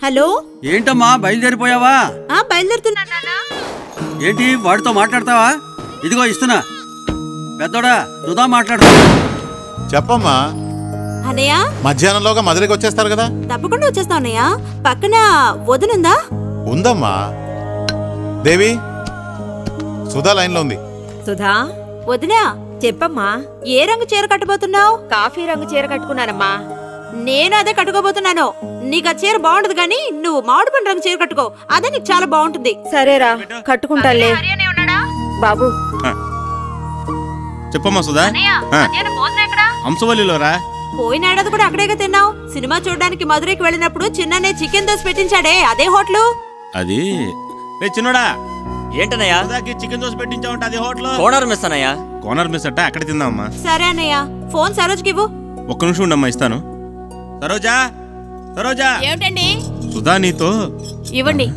Hello ఏంటమ్మా బయలుదేరిపోయావా ఆ బయలుదేరుతున్నా నాన్న ఏంటి వాడితో మాట్లాడతావా ఇదిగో ఇస్తున్నా పెద్దోడా సుధా మాట్లాడుతా చెప్పమ్మా అన్నయ్య మధ్యాహ్నంలోగా మధురైకి వచ్చేస్తారు కదా తప్పకుండా వచ్చేస్తావు అన్నయ్య పక్కన వదనుందా ఉందమ్మా దేవి సుధా లైన్లో ఉంది సుధా వదినా చెప్పమ్మా ఏ రంగు చీర కట్టబోతున్నావు కాఫీ రంగు చీర కట్టుకున్నానమ్మా నేను అదే కట్టుకోబోతున్నాను నీకు ఆ చీర బాగుండదు కానీ నువ్వు మామిడి పండు రంగు చీర కట్టుకో అదే నీకు చాలా బాగుంటుంది సరేరా కట్టుకుంటాలే బాబు చెప్పమ్మా సుధా ఆ, హంసవల్లిలో రా పోయిన ఏడాది కూడా అక్కడేగా తిన్నావు సినిమా చూడడానికి మధురైకి వెళ్ళినప్పుడు చిన్ననే చికెన్ దోశ పెట్టించాడే అదే హోటల్ అది రే చిన్నోడా ఏంటన్నయ్యా సుధాకి చికెన్ దోశ పెట్టించావంట అది హోటల్ కోనర్ మిస్ అన్నయ్యా కోనర్ మిస్ అట్ట అక్కడ తిందామమ్మా సరే అన్నయ్య ఫోన్ సరోజ్కి ఇవ్వు ఒక్క నిమిషం ఉండమ్మా ఇస్తాను సరోజా సరోజా ఏమిటండి సుధా నీతో ఇవ్వండి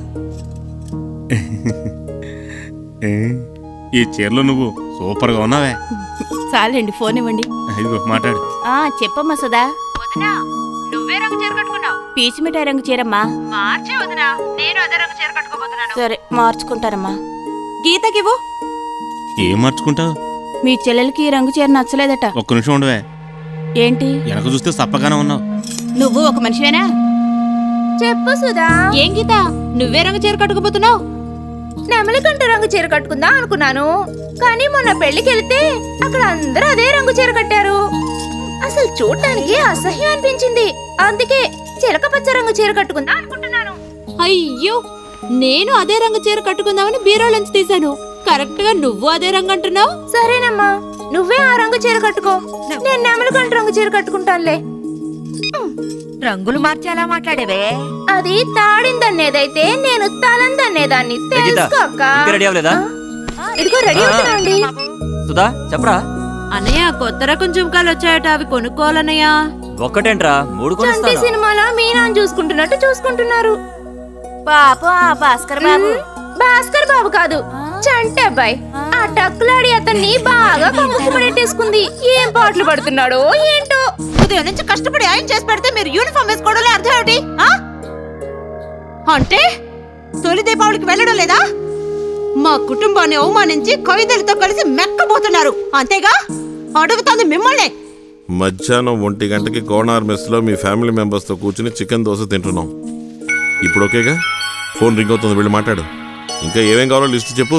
ఏ, ఈ చీరలో నువ్వు సూపర్ గా ఉన్నావే చాలండి ఫోన్ ఇవ్వండి ఇదిగో మాట్లాడు ఆ చెప్పమ్మా సుధా వదినా నువ్వే రంగు చీర కట్టుకున్నావు పీచు మిఠాయి రంగు చీరమ్మా మార్చే వదినా నేను అదే రంగు చీర కట్టుకోబోతున్నాను సరే మార్చుకుంటారమ్మా గీతకివ్వు ఏం మార్చుకుంటావు మీ చెల్లెలకి ఈ రంగు చీర నచ్చలేదట ఒక్క నిమిషం ఉండవే ఏంటి వెనక చూస్తే సప్పగానే ఉన్నావు నువ్వు ఒక మనిషివేనా చెప్పు సుధా ఏం గీత నువ్వే రంగు చీర కట్టుకోబోతున్నావు నెమలికంట రంగు చీర కట్టుకుందాం అనుకున్నాను కానీ మొన్న పెళ్లికి వెళ్తే అక్కడ అందరూ అదే రంగు చీర కట్టారు అసలు చూడటానికి అసహ్యం అనిపించింది అందుకే చిలక పచ్చ రంగు చీర కట్టుకుందాం అనుకుంటున్నాను అయ్యో నేను అదే రంగు చీర కట్టుకుందామని బీరోలోంచి తీశాను కరెక్ట్ గా నువ్వు అదే రంగు అంటున్నావు సరేనమ్మా నువ్వే ఆ రంగు చీర కట్టుకో నేను నెమలికంట రంగు చీర కట్టుకుంటానులే రంగులు మార్చి ఎలా మాట్లాడేవే అది తాడిందనేదైతే నేను తలందనేదాన్ని ఏ గీత తెలుసుకో అక్క ఇంకా రెడీ అవ్వలేదా ఇదిగో రెడీ అవుతున్నాండి సుధా చెప్పరా అన్నయ్య కొత్త రకం జుంకాలు వచ్చాయట అవి కొనుక్కోవాలన్నయ్య ఒక్కటేంట్రా మూడు చంటి కొనిస్తాను సినిమాలో మీనాన్ని చూసుకుంటున్నట్టు చూసుకుంటున్నారు పాప భాస్కర్ బాబు భాస్కర్ బాబు కాదు చంటి అబ్బాయి ఆ టక్కులాడి అతన్ని బాగా కమ్ముకు పడేటేసుకుంది ఏం పాటలు పడుతున్నాడో ఏంటో ఉదయం నుంచి కష్టపడి ఆయన చేసి పెడితే మీరు యూనిఫామ్ వేసుకోవడం అర్థం ఏమిటి ఆ? అంటే తొలి దీపావళికి వెళ్ళడం లేదా మా కుటుంబాన్ని అవమానించి ఖైదీలతో కలిసి మెక్కబోతున్నారు అంతేగా అడుగుతోంది మిమ్మల్ని మధ్యాహ్నం ఒంటి గంటకి కోనార్ మెస్లో మీ ఫ్యామిలీ మెంబర్స్తో కూర్చుని చికెన్ దోశ తింటున్నాం ఇప్పుడు ఓకేగా ఫోన్ రింగ్ అవుతుంది వెళ్ళి మాట్లాడు ఇంకా ఏమేం కావాలో లిస్ట్ చెప్పు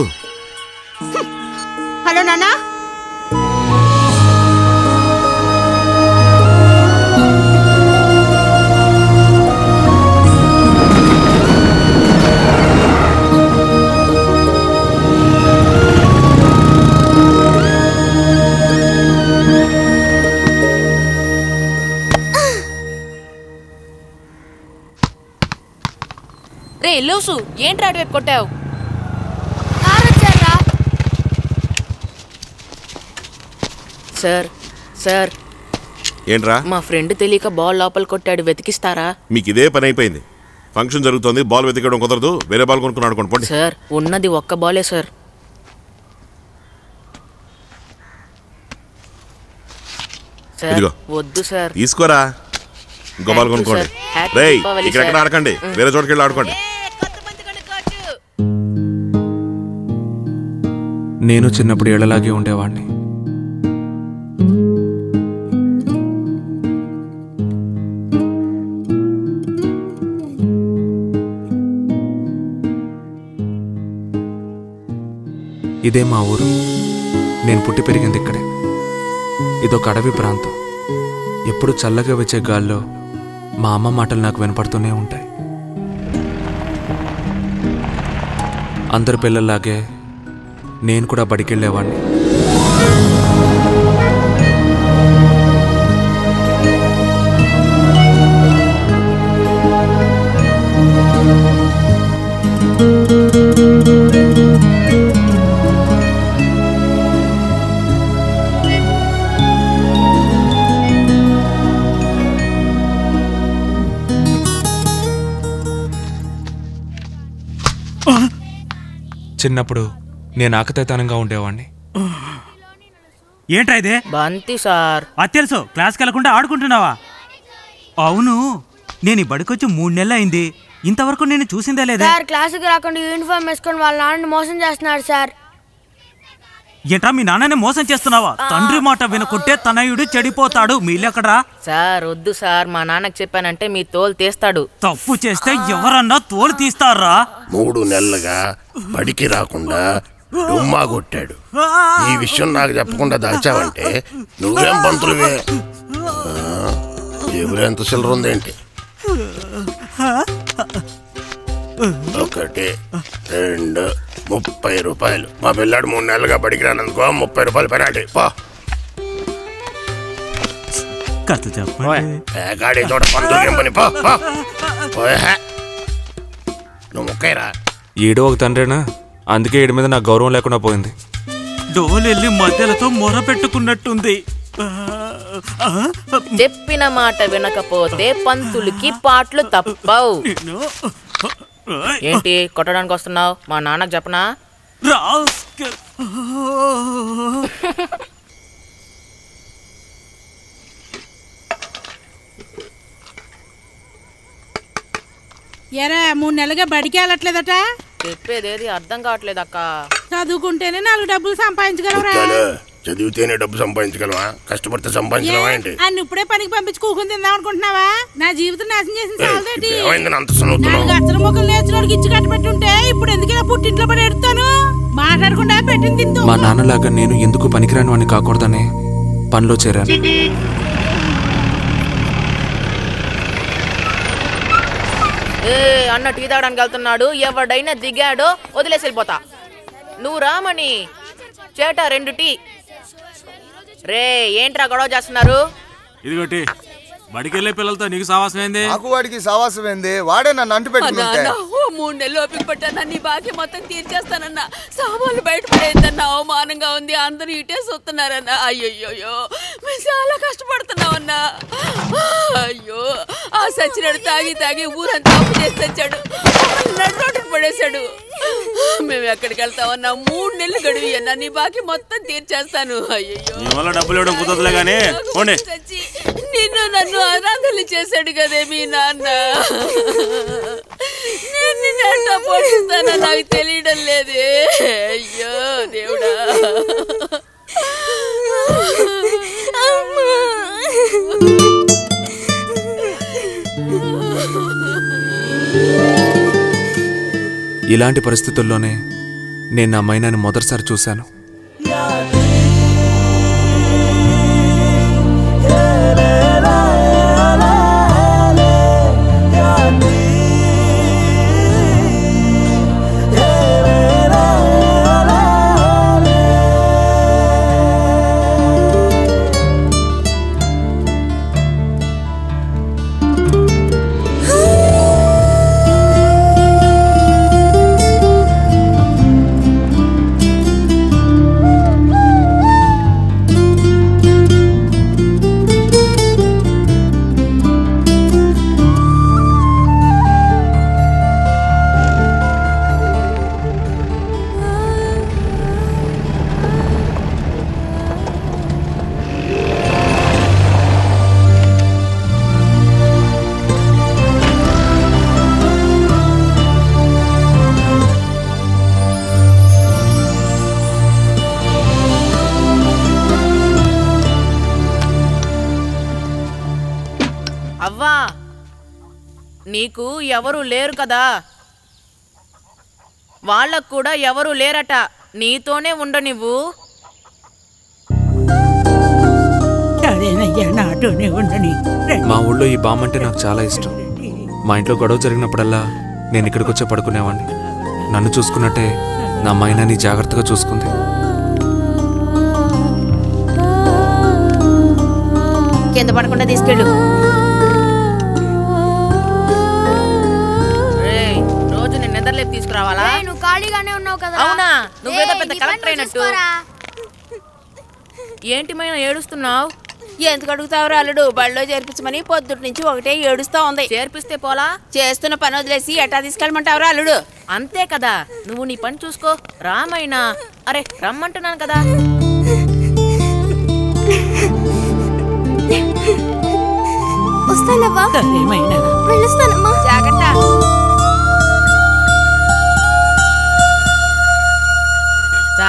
హలో నాన్నా రే లూసు ఏంట్రా అటు కొట్టావు సార్ సార్ ఏంట్రా మా ఫ్రెండ్ తెలియక బాల్ లోపల కొట్టాడు వెతికిస్తారా మీకు ఇదే పని అయిపోయింది ఫంక్షన్ జరుగుతోంది బాల్ వెతికడం కుదరదు వేరే బాల్ కొనుక్కుని ఆడుకోండి పోండి సార్ ఉన్నది ఒక్క బాలే సార్ సార్ ఇదిగో. వద్దు సార్ తీసుకోరా ఇంకో బాల్ Thank you, కొనుక్కోండి sir. Happy రేయ్ Deepavali, ఇక్కడ ఎక్కడ sir. ఆడకండి వేరే చోటుకి వెళ్ళి ఆడుకోండి నేను చిన్నప్పుడు ఏళ్ళలాగే ఉండేవాడిని ఇదే మా ఊరు నేను పుట్టి పెరిగింది ఇక్కడే ఇదొక అడవి ప్రాంతం ఎప్పుడు చల్లగా వచ్చే గాల్లో మా అమ్మ మాటలు నాకు వినపడుతూనే ఉంటాయి అందరి పిల్లల్లాగే నేను కూడా బడికెళ్ళేవాడిని చిన్నప్పుడు నేను ఆకతాయితనంగా ఉండేవాడిని ఏంట్రా ఇదే బంతి సార్ అది తెలుసు క్లాస్కి వెళ్లకుండా ఆడుకుంటున్నావా అవును నేను ఈ బడికొచ్చి మూడు నెలలు అయింది ఇంతవరకు నేను చూసిందే లేదే సార్ క్లాసుకి రాకుండా యూనిఫామ్ వేసుకొని వాళ్ళ నాన్నని మోసం చేస్తున్నాడు సార్ ఏంట్రా మీ నాన్నని మోసం చేస్తున్నావా తండ్రి మాట వినుకుంటే తనయుడు చెడిపోతాడు మీలెక్కడ్రా సార్ వద్దు సార్ మా నాన్నకి చెప్పానంటే మీ తోలు తీస్తాడు తప్పు చేస్తే ఎవరన్నా తోలు తీస్తారా మూడు నెలలుగా బడికి రాకుండా డుమ్మా కొట్టాడు ఈ విషయం నాకు చెప్పకుండా దాచావంటే నువ్వేం పంతులువే ఆ, జేబులో ఎంత చిల్లర ఉందేంటి ఒకటి రెండు ముప్పై రూపాయలు మా పిల్లాడు మూడు నెలలుగా బడికి రానందుకో ముప్పై రూపాయలు పెనాటి పో కథ చెప్పండి పేకాడి తోట పంతులు పని పో పో. పోయే. నువ్వు ముక్కైరా ఈడో ఒక తండ్రేనా అందుకే ఈడి మీద నాకు గౌరవం లేకుండా పోయింది డోలెళ్ళి మధ్యలతో మొర పెట్టుకున్నట్టుంది చెప్పిన మాట వినకపోతే పంతులకి పాటలు తప్పవు ఏంటి కొట్టడానికి వస్తున్నావు మా నాన్నకు చెప్పనా రాస్కెల్. ఎరా మూడు నెలలుగా బడికి వెళ్ళట్లేదట చెప్పేదేది అర్థం కావట్లేదు అక్క చదువుకుంటేనే నాలుగు డబ్బులు సంపాదించగలరా ముత్యాలు, చదివితేనే డబ్బు సంపాదించగలవా కష్టపడితే సంపాదించగలవా ఏంటి అన్ని ఇప్పుడే పనికి పంపించి కూకుని తిందాం అనుకుంటున్నావా నా జీవితం నాశనం చేసిన చాలదేటి ఏమైందని అంత సనుగుతున్నావు నాలుగు అక్షర మొక్కలు నేర్చుకోవడానికి ఇచ్చి కట్టబెట్టుంటే ఇప్పుడు ఎందుకు ఇలా పుట్టింట్లో పడి ఎడతాను మాట్లాడకుండా పెట్టింది తింటూ మా నాన్నలాగా నేను ఎందుకు పనికిరాని వాడిని కాకూడదని పనిలో చేరాను ఏ అన్న టీ తాగడానికి వెళ్తున్నాడు ఎవడైనా దిగాడో వదిలేసి వెళ్ళిపోతా నువ్వు రామని చేట రెండు టీ రే ఏంట్రా గొడవ చేస్తున్నారు ఇదిగోటి బడికెళ్ళే పిల్లలతో నీకు సావాసం ఏంది నాకు వాడికి సావాసం ఏంది వాడే నన్ను అంటు పెట్టుకుంటే నాన్న, ఓ మూడు నెలలు ఓపిక పట్టాను నీ బాకీ మొత్తం తీర్చేస్తానన్నా సామాన్లు బయటపడేద్దన్నా అవమానంగా ఉంది అందరూ ఇటే చూస్తున్నారన్నా అయ్యయ్యో మేము చాలా కష్టపడుతున్నామన్నా అయ్యో ఆ సచ్చినాడు తాగి తాగి ఊరంతా అప్పు చేసి తెచ్చాడు మమ్మల్ని నడు రోడ్డున పడేశాడు మేము ఎక్కడికి వెళ్తామన్నా మూడు నెలలు గడివి అన్నా నీ బాకీ మొత్తం తీర్చేస్తాను అయ్యయ్యో నీ వల్ల డబ్బులు ఇవ్వడం కుదరదులే కానీ పోండి చచ్చి నిన్ను నన్ను అనాథలు చేశాడు కదే మీ నాన్న నేను నిన్ను ఎట్లా పోషిస్తానో నాకు తెలియడం లేదే అయ్యో దేవుడా ఇలాంటి పరిస్థితుల్లోనే నేను నా మైనాని మొదటిసారి చూశాను అవ్వా నీకు ఎవరు లేరు కదా వాళ్ళకు కూడా ఎవరు లేరట నీతోనే ఉండ నువ్వు అదేనయ్యా నాతోనే ఉండని మా ఊళ్ళో ఈ బామ్మ అంటే నాకు చాలా ఇష్టం మా ఇంట్లో గొడవ జరిగినప్పుడల్లా నేను ఇక్కడికి వచ్చే పడుకునేవాడిని నన్ను చూసుకున్నట్టే నా మైనాని జాగ్రత్తగా చూసుకుంది కింద పడకుండా తీసుకెళ్ళు రేయ్, రోజు నేను నిద్రలేపు తీసుకురావాలా ఏయ్, నువ్వు ఖాళీగానే ఉన్నావు కదా అవునా నువ్వేదో పెద్ద కలెక్టర్ అయినట్టు ఏంటి మైన ఏడుస్తున్నావు ఎందుకు అడుగుతావు అల్లుడు బడిలో చేర్పించమని పొద్దుటి నుంచి ఒకటే ఏడుస్తా ఉంది చేర్పిస్తే పోలా చేస్తున్న పని వదిలేసి ఎట్టా తీసుకెళ్ళమంటావురా అల్లుడు అంతే కదా నువ్వు నీ పని చూసుకో రామైనా అరే రమ్మంటున్నాను కదా వస్తానవ్వా ఏమైనా వెళ్ళొస్తానమ్మా జాగ్రత్త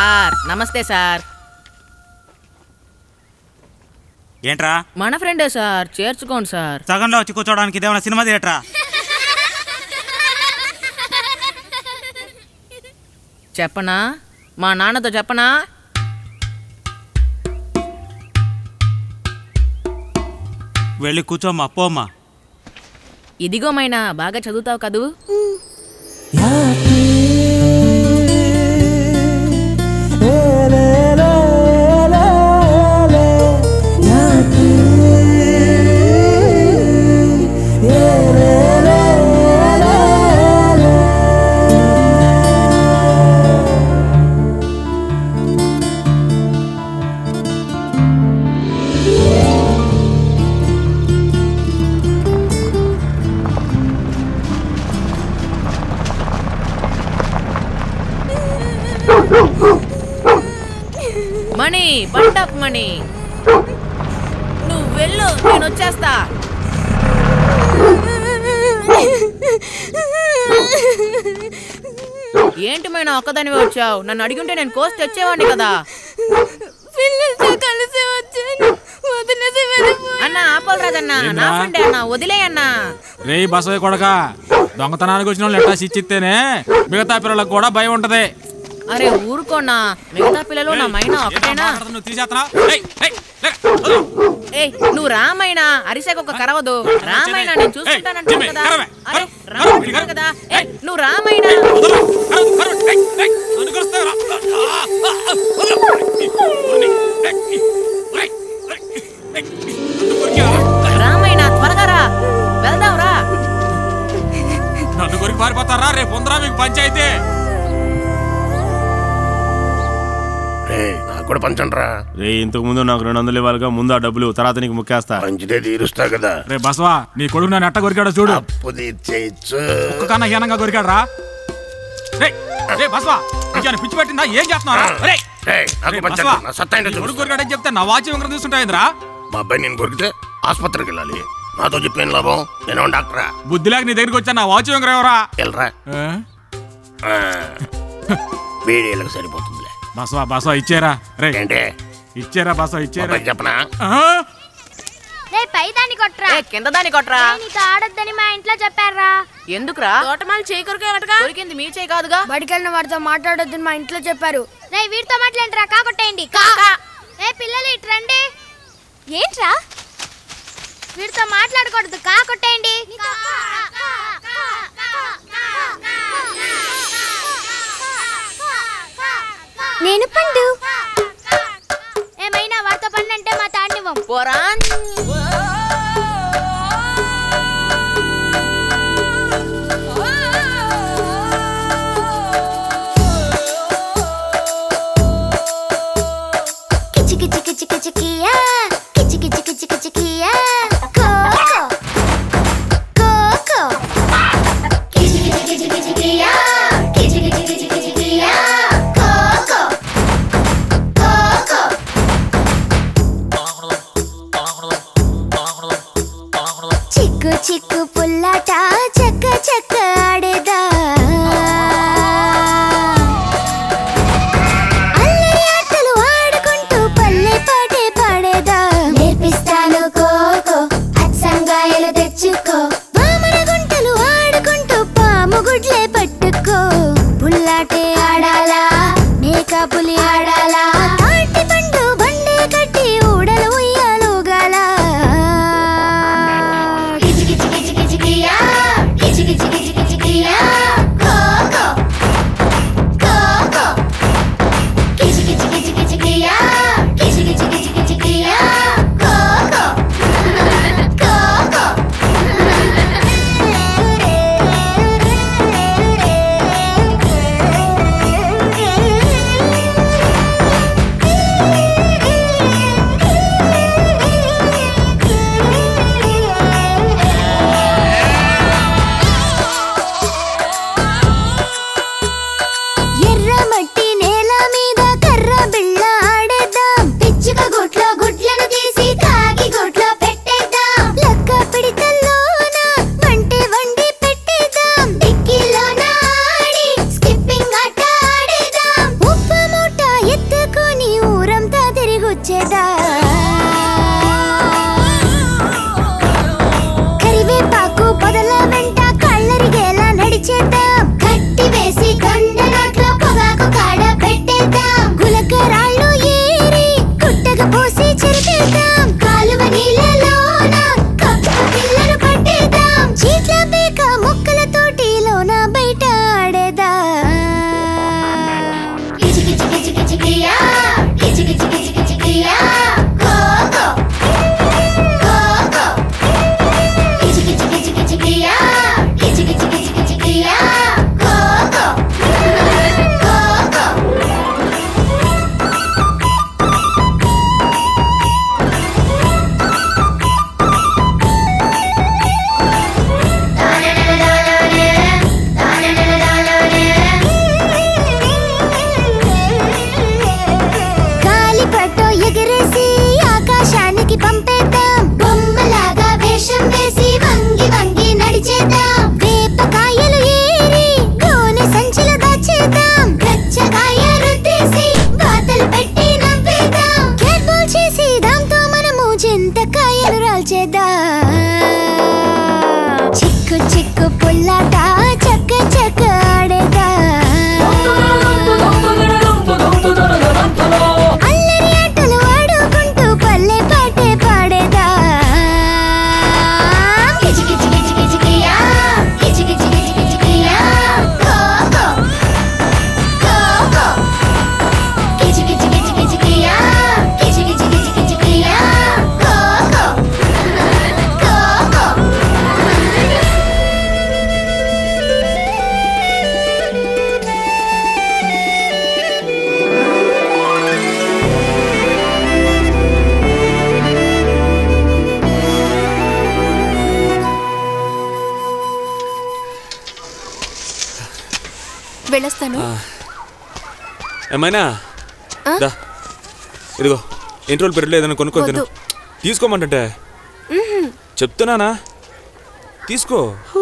సార్ నమస్తే సార్ ఏంట్రా మన ఫ్రెండే సార్ చేర్చుకోండి సార్ సగంలో వచ్చి కూర్చోడానికి ఇదేమైనా సినిమా థియేటరా చెప్పనా మా నాన్నతో చెప్పనా వెళ్ళి కూర్చోమ్మా పోమ్మా ఇదిగో మైనా బాగా చదువుతావు కదూ మణి బండప్ మణి నువ్వు వెళ్ళు నేను వచ్చేస్తా ఏంటి మైనా ఒక్కదాని వచ్చావు నన్ను అడిగింటే నేను కోసి తెచ్చేవాడిని కదా పిల్లలతో కలిసి వచ్చాను వదిలేసి వెళ్ళిపోయాను అన్న ఆపల్ రాజన్న నా ఏంట్రా? ఫ్రెండే అన్న వదిలే అన్నా రేయ్ బసవయ్య కొడక దొంగతనానికి వచ్చిన వాళ్ళు ఎట్టా ఇచ్చిస్తేనే మిగతా పిల్లలకు కూడా భయం ఉంటది అరే ఊరుకోనా మిగతా పిల్లలు నా మైనా ఒకటేనా నువ్వు తీసేస్తున్నా ఏయ్ నువ్వు రామైనా అరిసెకు ఒక కరవదు రామైనా నేను చూసుకుంటానంటావు కదా అరే రామంటున్నాను కదా ఏయ్ నువ్వు రామైనా రామైనా త్వరగా రా వెళ్దాం రా నన్ను కొరికి పారిపోతారా రేపు ఉందరా మీకు పంచాయితీ రే నాకు కూడా పంచండ్రా రే ఇంతకు ముందు నాకు రెండు వందలు ఇవ్వాలిగా ముందు ఆ డబ్బులు తర్వాత నీకు ముక్కేస్తా మంచిదే తీరుస్తా కదా రే బసవా నీ కొడుకు నన్ను ఎట్ట కొరికాడో చూడు అప్పు తీర్చేయచ్చు ఒక్క కన్నా హీనంగా కొరికాడు రా రే రే బసవా నీకేమైనా పిచ్చి పెట్టిందా ఏం చేస్తున్నారా రే రేయ్, నాకు రే, పంచండి బసవా, నా సత్తా ఏంటో నీ చూపిస్తా. కొడుకు కొరికాడని చెప్తే నా వాచి ఉంగరం తీసుకుంటాయిందిరా మా అబ్బాయి నేను కొరికితే ఆసుపత్రికి వెళ్ళాలి నాతో చెప్పేం లాభం నేను డాక్టరా బుద్ధి లేక నీ దగ్గరికి వచ్చా నా వాచి ఉంగరం ఎవరా వెళ్ళరా వేడేళ్ళకి సరిపోతుందిలే బసవా బసవా ఇచ్చేరా రే ఏంటే ఇచ్చేరా బసవా ఇచ్చేరా అబ్బాయికి చెప్పనా రే పై దాన్ని కొట్రా ఏ కింద దాన్ని కొట్రా రేయ్, నీతో ఆడొద్దని మా ఇంట్లో చెప్పారా ఎందుకురా తోటమాల చేయి కొరికేవటగా కొరికింది మీ చేయి కాదుగా బడికెళ్ళిన వాడితో మాట్లాడొద్దని మా ఇంట్లో చెప్పారు రే వీడితో మాట్లాడరా కాకొట్టేయండి కా ఏ పిల్లలు ఇట్రండి ఏంట్రా వీడితో మాట్లాడకూడదు కాకొట్టేయండి నేను పండు ఏమైనా వాడితో పండు అంటే మా తాండివం పోరా కిచి కిచి కిచి కిచి కియా కిచి కిచి కిచి కిచి కియా కోకో కోకో కిచి కిచి కిచి కిచి కియా కిచి కిచి కిచి కిచి కియా కోకో కోకో చిక్కు చిక్కు పుల్లాట చక్క చక్క ఆడేదా అల్లరి ఆటలు ఆడుకుంటూ పల్లె పాటే పాడేదా నేర్పిస్తాను కోకో అచ్చంగాయలు తెచ్చుకో మామర గుంటలు ఆడుకుంటూ పాము గుడ్లే పట్టుకో పుల్లాటే ఆడాలా మేకపులి ఆడాలా తాటి పండు బండే కట్టి ఊడలు ఉయ్యాలుగాల కిచి కిచి కిచి కిచి కియా కిచి కిచి కిచి కిచి కియా కోకో కోకో కిచి కిచి కిచి కిచి కియా కిచి కిచి కిచి కిచి కియా కోకో కోకో వెళ్ళొస్తాను ఆ. ఏమైనా ఆ? దా ఇదిగో ఎన్ని రోజులు పెరట్లో ఏదైనా కొనుక్కొని తిను వద్దు. తీసుకోమంటే మ్మ్. చెప్తున్నానా తీసుకో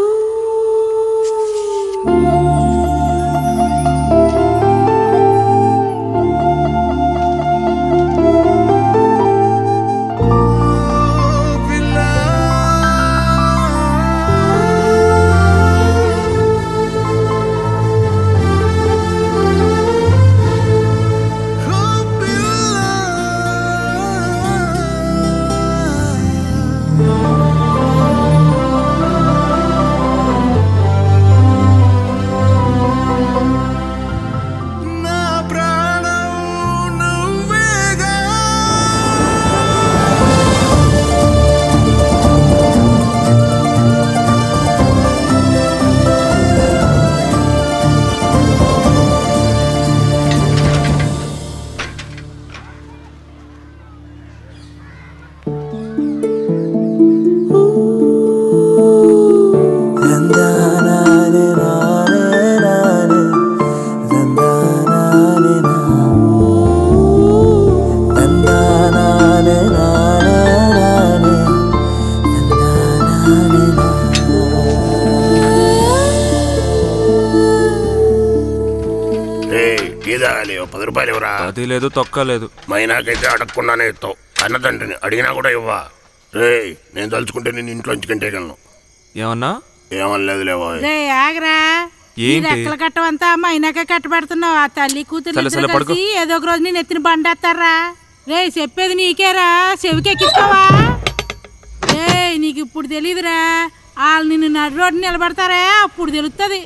రే టీ తాగాలి ఓ పది రూపాయలు ఇవ్వరా అది లేదు తొక్క లేదు మైనాకైతే అడగకుండానే ఇస్తావు అన్నదండ్రిని అడిగినా కూడా ఇవ్వా రే నేను తలుచుకుంటే నేను ఇంట్లోంచి కంటేయగలను ఏమన్నా ఏమనలేదు లేవో రే ఆగరా ఈ ఏంటి? రెక్కల కట్టమంతా మైనాక కట్టబెడుతున్నావు ఆ తల్లి కూతురు సరే, సరే, ఇద్దరు పడుకో. కలిసి ఏదో ఒక రోజు నేను ఎత్తిన బండేస్తారా రే చెప్పేది నీకేరా చెవికి ఎక్కించుకోవా రే నీకు ఇప్పుడు తెలీదురా వాళ్ళు నిన్ను నడు రోడ్డు నిలబడతారా అప్పుడు తెలుస్తుంది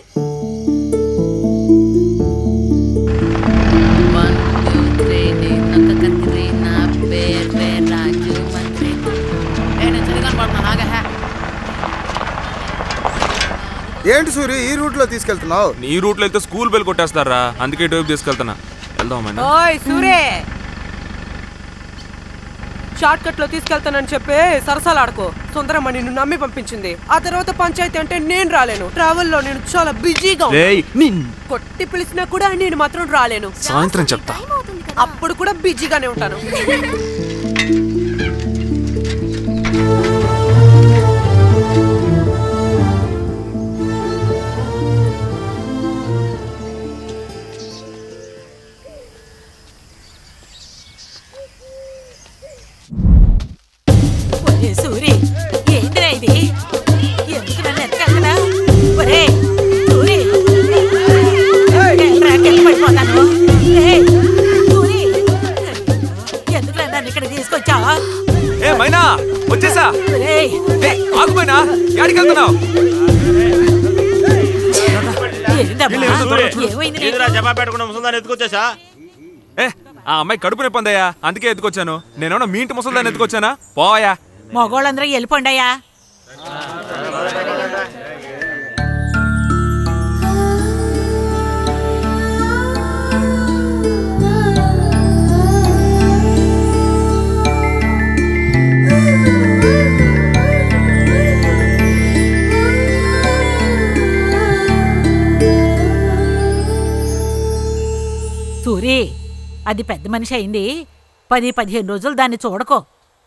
ఏంటి సూరి ఈ రూట్ లో తీసుకెళ్తున్నావు ఈ రూట్లో వెళ్తే స్కూల్ బెల్ కొట్టేస్తారా అందుకే ఇటువైపు తీసుకెళ్తున్నా వెళ్దాం అమ్మాయినా ఓయ్ సూరే షార్ట్ కట్ లో తీసుకెళ్తానని చెప్పి సరసాలాడుకో సుందరమ్మ నిన్ను నమ్మి పంపించింది ఆ తర్వాత పంచాయతీ అంటే నేను రాలేను ట్రావెల్ లో నేను చాలా బిజీగా ఉన్నా. రేయ్, నిన్- కొట్టి పిలిచినా కూడా నేను మాత్రం రాలేను సాయంత్రం చెప్తా అప్పుడు కూడా బిజీగానే ఉంటాను ఒరే సూరి ఏంటిరా ఇది ఎందుకు నన్ను ఎత్తగలరా ఒరే సూరి వెళ్ళరా, కింద పడిపోతాను ఏయ్, సూరి ఎందుకు నన్ను ఇక్కడ తీసుకొచ్చావా ఏ మైనా వచ్చేసా ఒరేయ్, ఆగు మైనా ఎక్కడికి వెళ్తున్నావు ఏంటమ్మా? ఏమైంది నీకు? జమా పెట్టకుండా ముసల్దాన్ని ఎత్తుకొచ్చేసా ఏ ఆ అమ్మాయి కడుపు నొప్పి ఉందయ్యా అందుకే ఎత్తుకొచ్చాను నేనేమన్నా మీ ఇంటి ముసలిదాన్ని ఎత్తుకొచ్చానా పోయా మగోళ్ళందరూ వెళ్ళిపోండయ్యా సూరి అది పెద్ద మనిషి అయింది పది పదిహేను రోజులు దాన్ని చూడకో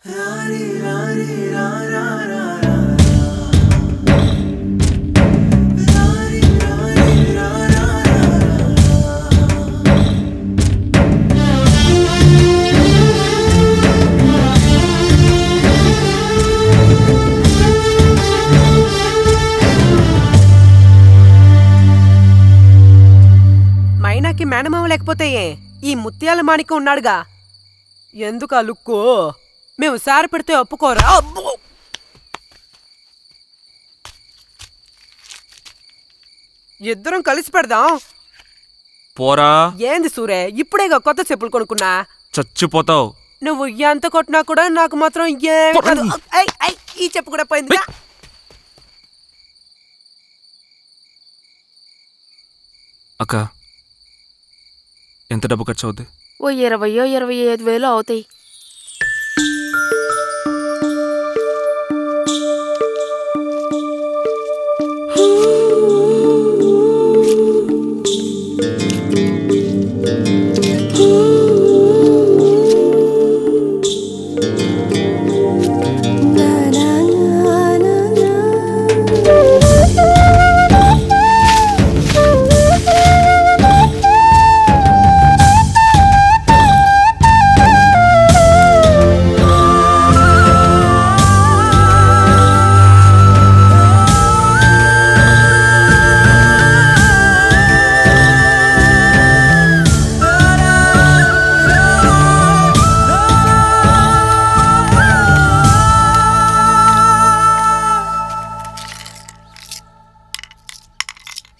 మైనాకి మేనమామ లేకపోతే ఏ ఈ ముత్యాల మాణిక్యం ఉన్నాడుగా ఎందుకు ఆ లుక్కు మేము సారి పెడితే ఒప్పుకోరా అబ్బో! ఇద్దరం కలిసి పెడదాం పోరా ఏంది సూరే ఇప్పుడేగా కొత్త చెప్పులు కొనుక్కున్నా చచ్చిపోతావు నువ్వు ఎంత కొట్టినా కూడా నాకు మాత్రం ఏ కాదు. ఐ, ఐ, ఈ చెప్పు కూడా పోయింది అక్క ఎంత డబ్బు ఖర్చు అవుద్ది ఓ ఇరవయో ఇరవై ఐదు వేలు అవుతాయి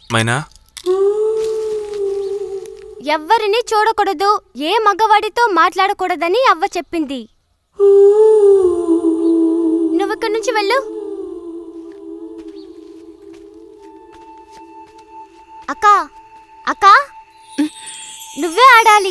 మైనా ఎవ్వరిని చూడకూడదు ఏ మగవాడితో మాట్లాడకూడదని అవ్వ చెప్పింది నువ్వు ఇక్కడి నుంచి వెళ్ళు అక్క అక్క నువ్వే ఆడాలి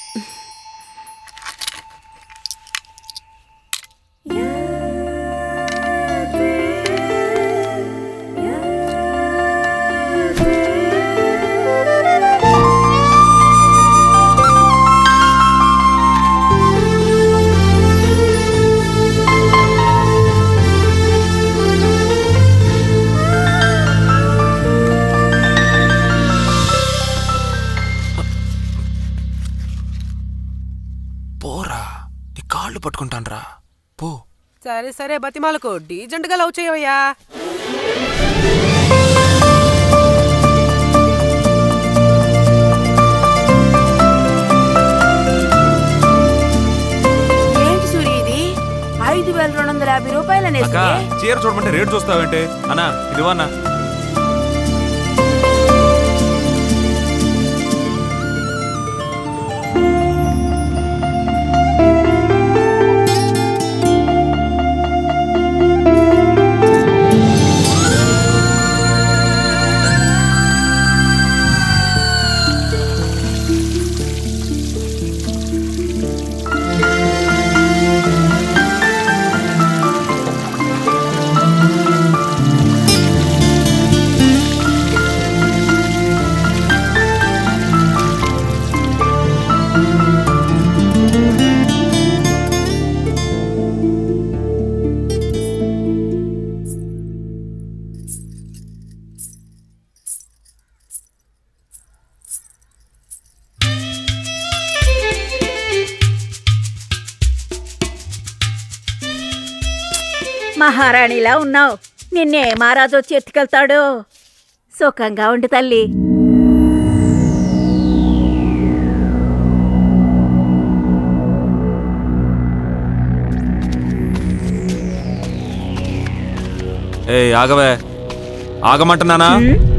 పోరా నీ కాళ్ళు పట్టుకుంటాను రా పో సరే సరే బతిమాలకు డీజెంట్ గా లవ్ చేయవయ్యా ఏంటి సూరి ఇది ఐదు వేల రెండు వందల యాభై రూపాయలనే అక్క చీర చూడమంటే రేట్ చూస్తావేంటి అన్నా ఇదివా అన్నా మహారాణిలా ఉన్నావు నిన్నే మహారాజు వచ్చి ఎత్తుకెళ్తాడు సుఖంగా ఉండు తల్లి ఏ ఆగవే ఆగమంటున్నానా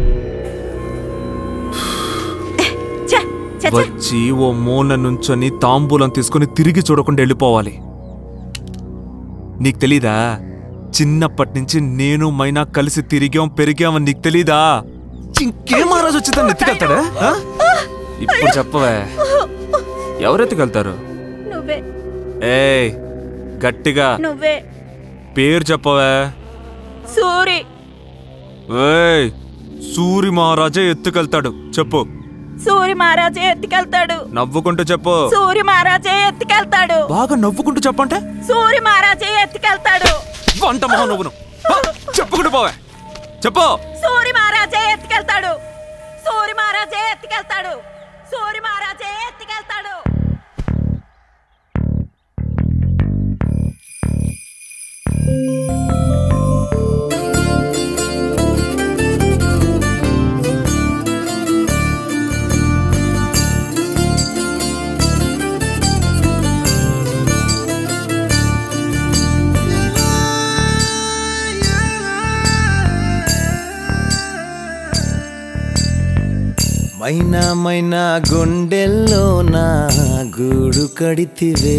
ఛ, ఛ, ఛ. వచ్చి ఓ మూల నుంచొని తాంబూలం తీసుకుని తిరిగి చూడకుండా వెళ్ళిపోవాలి నీకు తెలీదా చిన్నప్పటి నుంచి నేను మైనా కలిసి తిరిగాం పెరిగామని నీకు తెలీదా ఇంకేం మహారాజు వచ్చి తను ఎత్తుకెళ్తాడా ఆ? ఇప్పుడు చెప్పవే ఎవరెత్తుకెళ్తారు నువ్వే ఏయ్ గట్టిగా నువ్వే పేరు చెప్పవే సూరి ఏయ్ సూరి మహారాజే ఎత్తుకెళ్తాడు చెప్పు సూరి మహారాజే ఎత్తుకెళ్తాడు నవ్వుకుంటూ చెప్పు సూరి మహారాజే ఎత్తుకెళ్తాడు బాగా నవ్వుకుంటూ చెప్పంటే సూరి మహారాజే ఎత్తుకెళ్తాడు వంట మొహం నువ్వును హ, చెప్పుకుంటూ పోవే చెప్పు సూరి మహారాజే ఎత్తుకెళ్తాడు సూరి మహారాజే ఎత్తుకెళ్తాడు సూరి మహారాజే ఎత్తుకెళ్తాడు మైనా మైనా గుండెల్లో నా గూడు కడితివే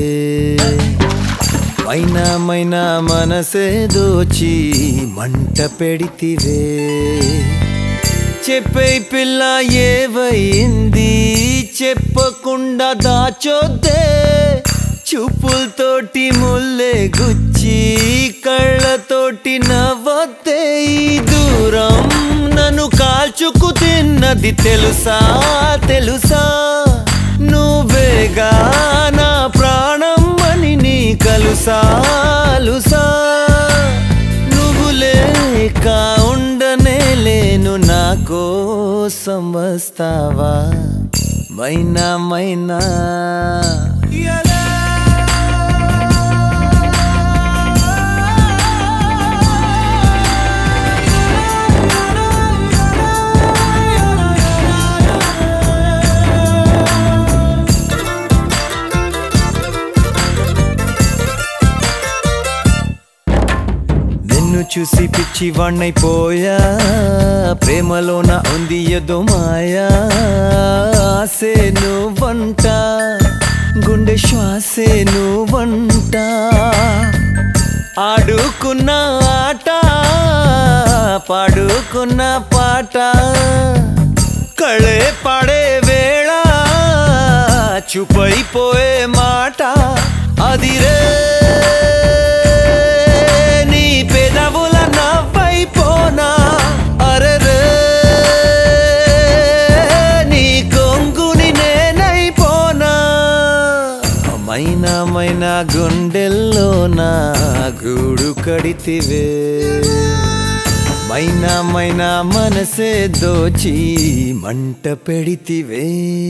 మైనా మైనా మనసే దోచి మంట పెడితివే చెప్పే పిల్ల ఏవయింది చెప్పకుండా దాచొద్దే చూపులతోటి ముల్లే గుచ్చి కళ్ళతోటి నవ్వొద్దే ఈ దూరం నన్ను కాల్చుకు తిన్నది తెలుసా తెలుసా నువ్వేగా నా ప్రాణం అని నీ కలుసా అలుసా నువ్వు లేక ఉండనే లేను నా కోసం వస్తావా మైనా మైనా నిన్ను చూసి పిచ్చ పిచ్చివాణ్ణైపోయా ప్రేమలోన ఉంది ఏదో మాయా ఆసే నువ్వంట గుండె శ్వాసే నువ్వంట ఆడుకున్న ఆట పాడుకున్న పాట కళే పాడే వేళ చూపైపోయే మాట అదిరే నీ పెదవుల నవ్వైపోనా అరరే నీ కొంగుని నేనైపోనా మైనా మైనా గుండెల్లో నా గూడు కడితివే మైనా మైనా మనసే దోచి మంట పెడితివే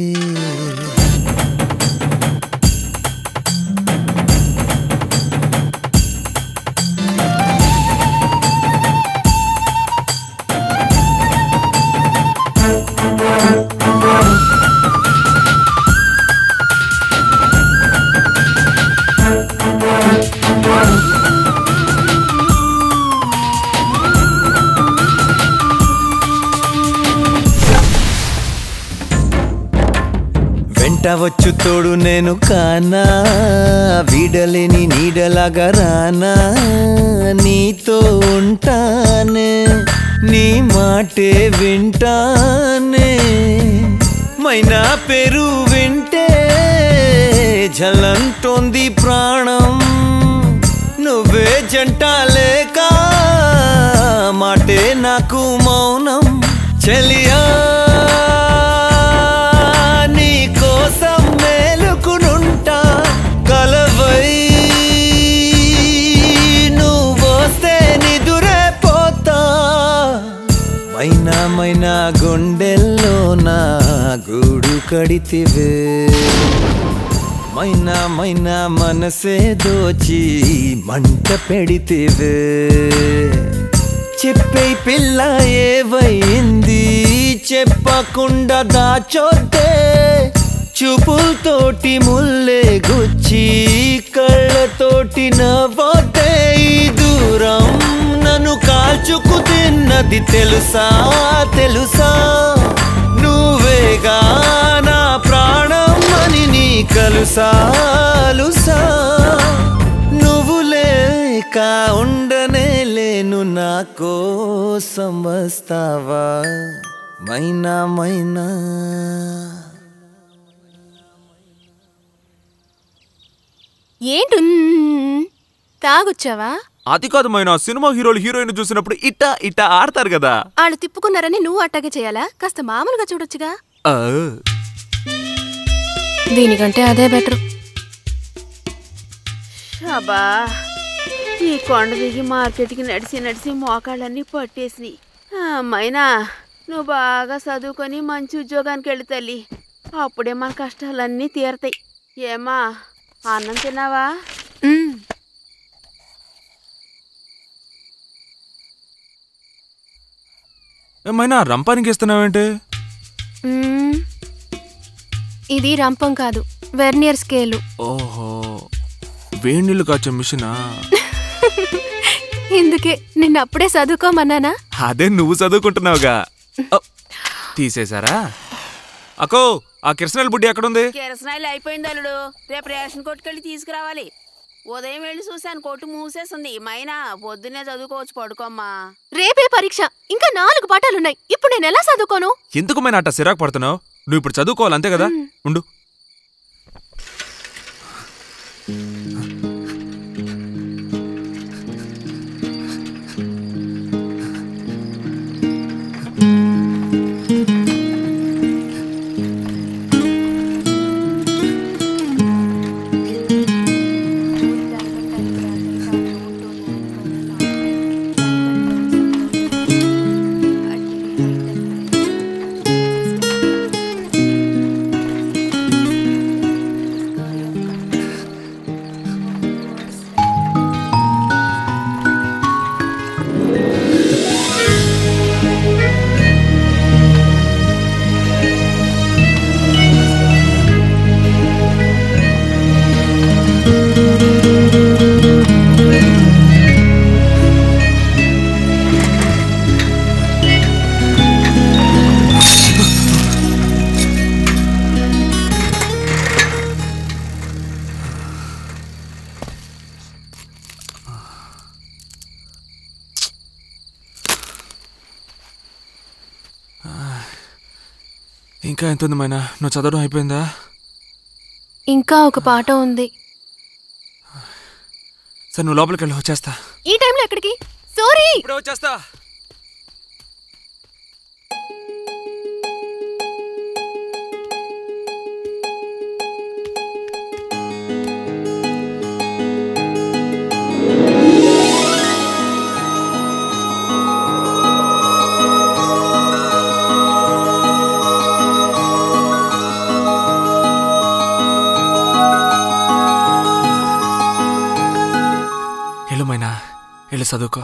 వెంట వచ్చు తోడు నేను కానా వీడలేని నీడలాగా రానా నీతో ఉంటానే నీ మాటే వింటానే మైనా పేరు వింటే జలంటోంది ప్రాణం నువ్వే జంట లేక మాటే నాకు మౌనం చెలియా నీ కోసం మేలుకునుంటా కలవై నువ్వొస్తే నిదురే పోతా మైనా మైనా గుండెల్లో నా గూడు కడితివే మైనా మైనా మనసే దోచి మంట పెడితివే చెప్పే పిల్ల ఏవైంది చెప్పకుండా దాచొద్దే చూపులతోటి ముల్లే గుచ్చి కళ్ళతోటి నవ్వొద్దే ఈ దూరం నన్ను కాల్చుకు తిన్నది తెలుసా తెలుసా నువ్వేగా నా ప్రాణం అని నీ కలుసాలుసా నువ్వు లేక ఉండనే లేను నా కోసం వస్తావా మైనా మైనా ఏంటి ఉమ్, తాగొచ్చావా అది కాదు మైనా సినిమా హీరోలు హీరోయిన్ చూసినప్పుడు ఇట్టా ఇట్టా ఆడతారు కదా వాళ్ళు తిప్పుకున్నారని నువ్వు అట్టాగే చేయాలా కాస్త మామూలుగా చూడొచ్చుగా ఆ, దీనికంటే అదే బెటర్ అబ్బా ఈ కొండ దిగి మార్కెట్కి నడిచి నడిచి మోకాళ్ళన్నీ పట్టేసినాయి అమ్మైనా నువ్వు బాగా చదువుకొని మంచి ఉద్యోగానికి వెళ్ళి తల్లి అప్పుడే మన కష్టాలన్నీ తీరతాయి ఏమా అన్నం తిన్నావా ఏమైనా రంపానికి ఇస్తున్నావేంటి మ్మ్. ఇది రంపం కాదు వెర్నియర్ స్కేలు ఓహో వేడి నీళ్ళు కాచే మిషనా ఇందుకే నిన్న అప్పుడే చదువుకోమన్నానా అదే నువ్వు చదువుకుంటున్నావుగా ఓ, తీసేశారా అకో ఆ కిరసనాల బుడ్డి ఎక్కడుంది కిరసనాయిలు అయిపోయింది అల్లుడు రేపు రేషన్ కొట్టుకెళ్ళి తీసుకురావాలి ఉదయం వెళ్ళి చూశాను కొట్టు మూసేస్తుంది మైనా పొద్దున్నే చదువుకోవచ్చు పడుకోమ్మా రేపే పరీక్ష ఇంకా నాలుగు పాఠాలున్నాయి ఇప్పుడు నేను ఎలా చదువుకోను ఎందుకు మైన అట్ట సిరాకు పడుతున్నావు నువ్వు ఇప్పుడు చదువుకోవాలి అంతే కదా ఉండు ఇంకా ఎంత ఉంది మైనా నువ్వు చదవడం అయిపోయిందా ఇంకా ఒక పాట ఉంది సరే నువ్వు లోపలికి వెళ్ళి వచ్చేస్తా ఈ టైంలో ఎక్కడికి సూరి ఇప్పుడే వచ్చేస్తా వెళ్ళు మైనా వెళ్ళి చదువుకో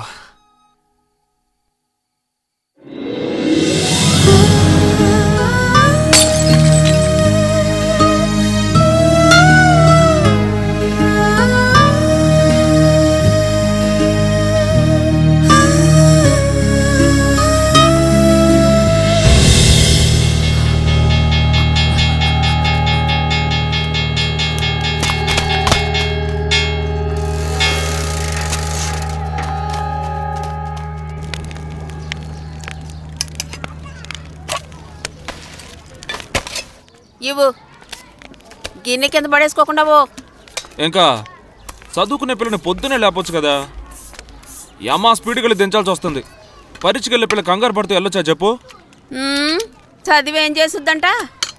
ఇవ్వు గిన్నె కింద పడేసుకోకుండా పో ఇంకా చదువుకునే పిల్లని పొద్దునే లేపొచ్చు కదా యమా స్పీడ్కి వెళ్ళి దించాల్సి వస్తుంది పరీక్షకి వెళ్ళే పిల్ల కంగారు పడితే వెళ్ళొచ్చా చెప్పు ఉమ్, చదివి ఏం చేసుద్దంట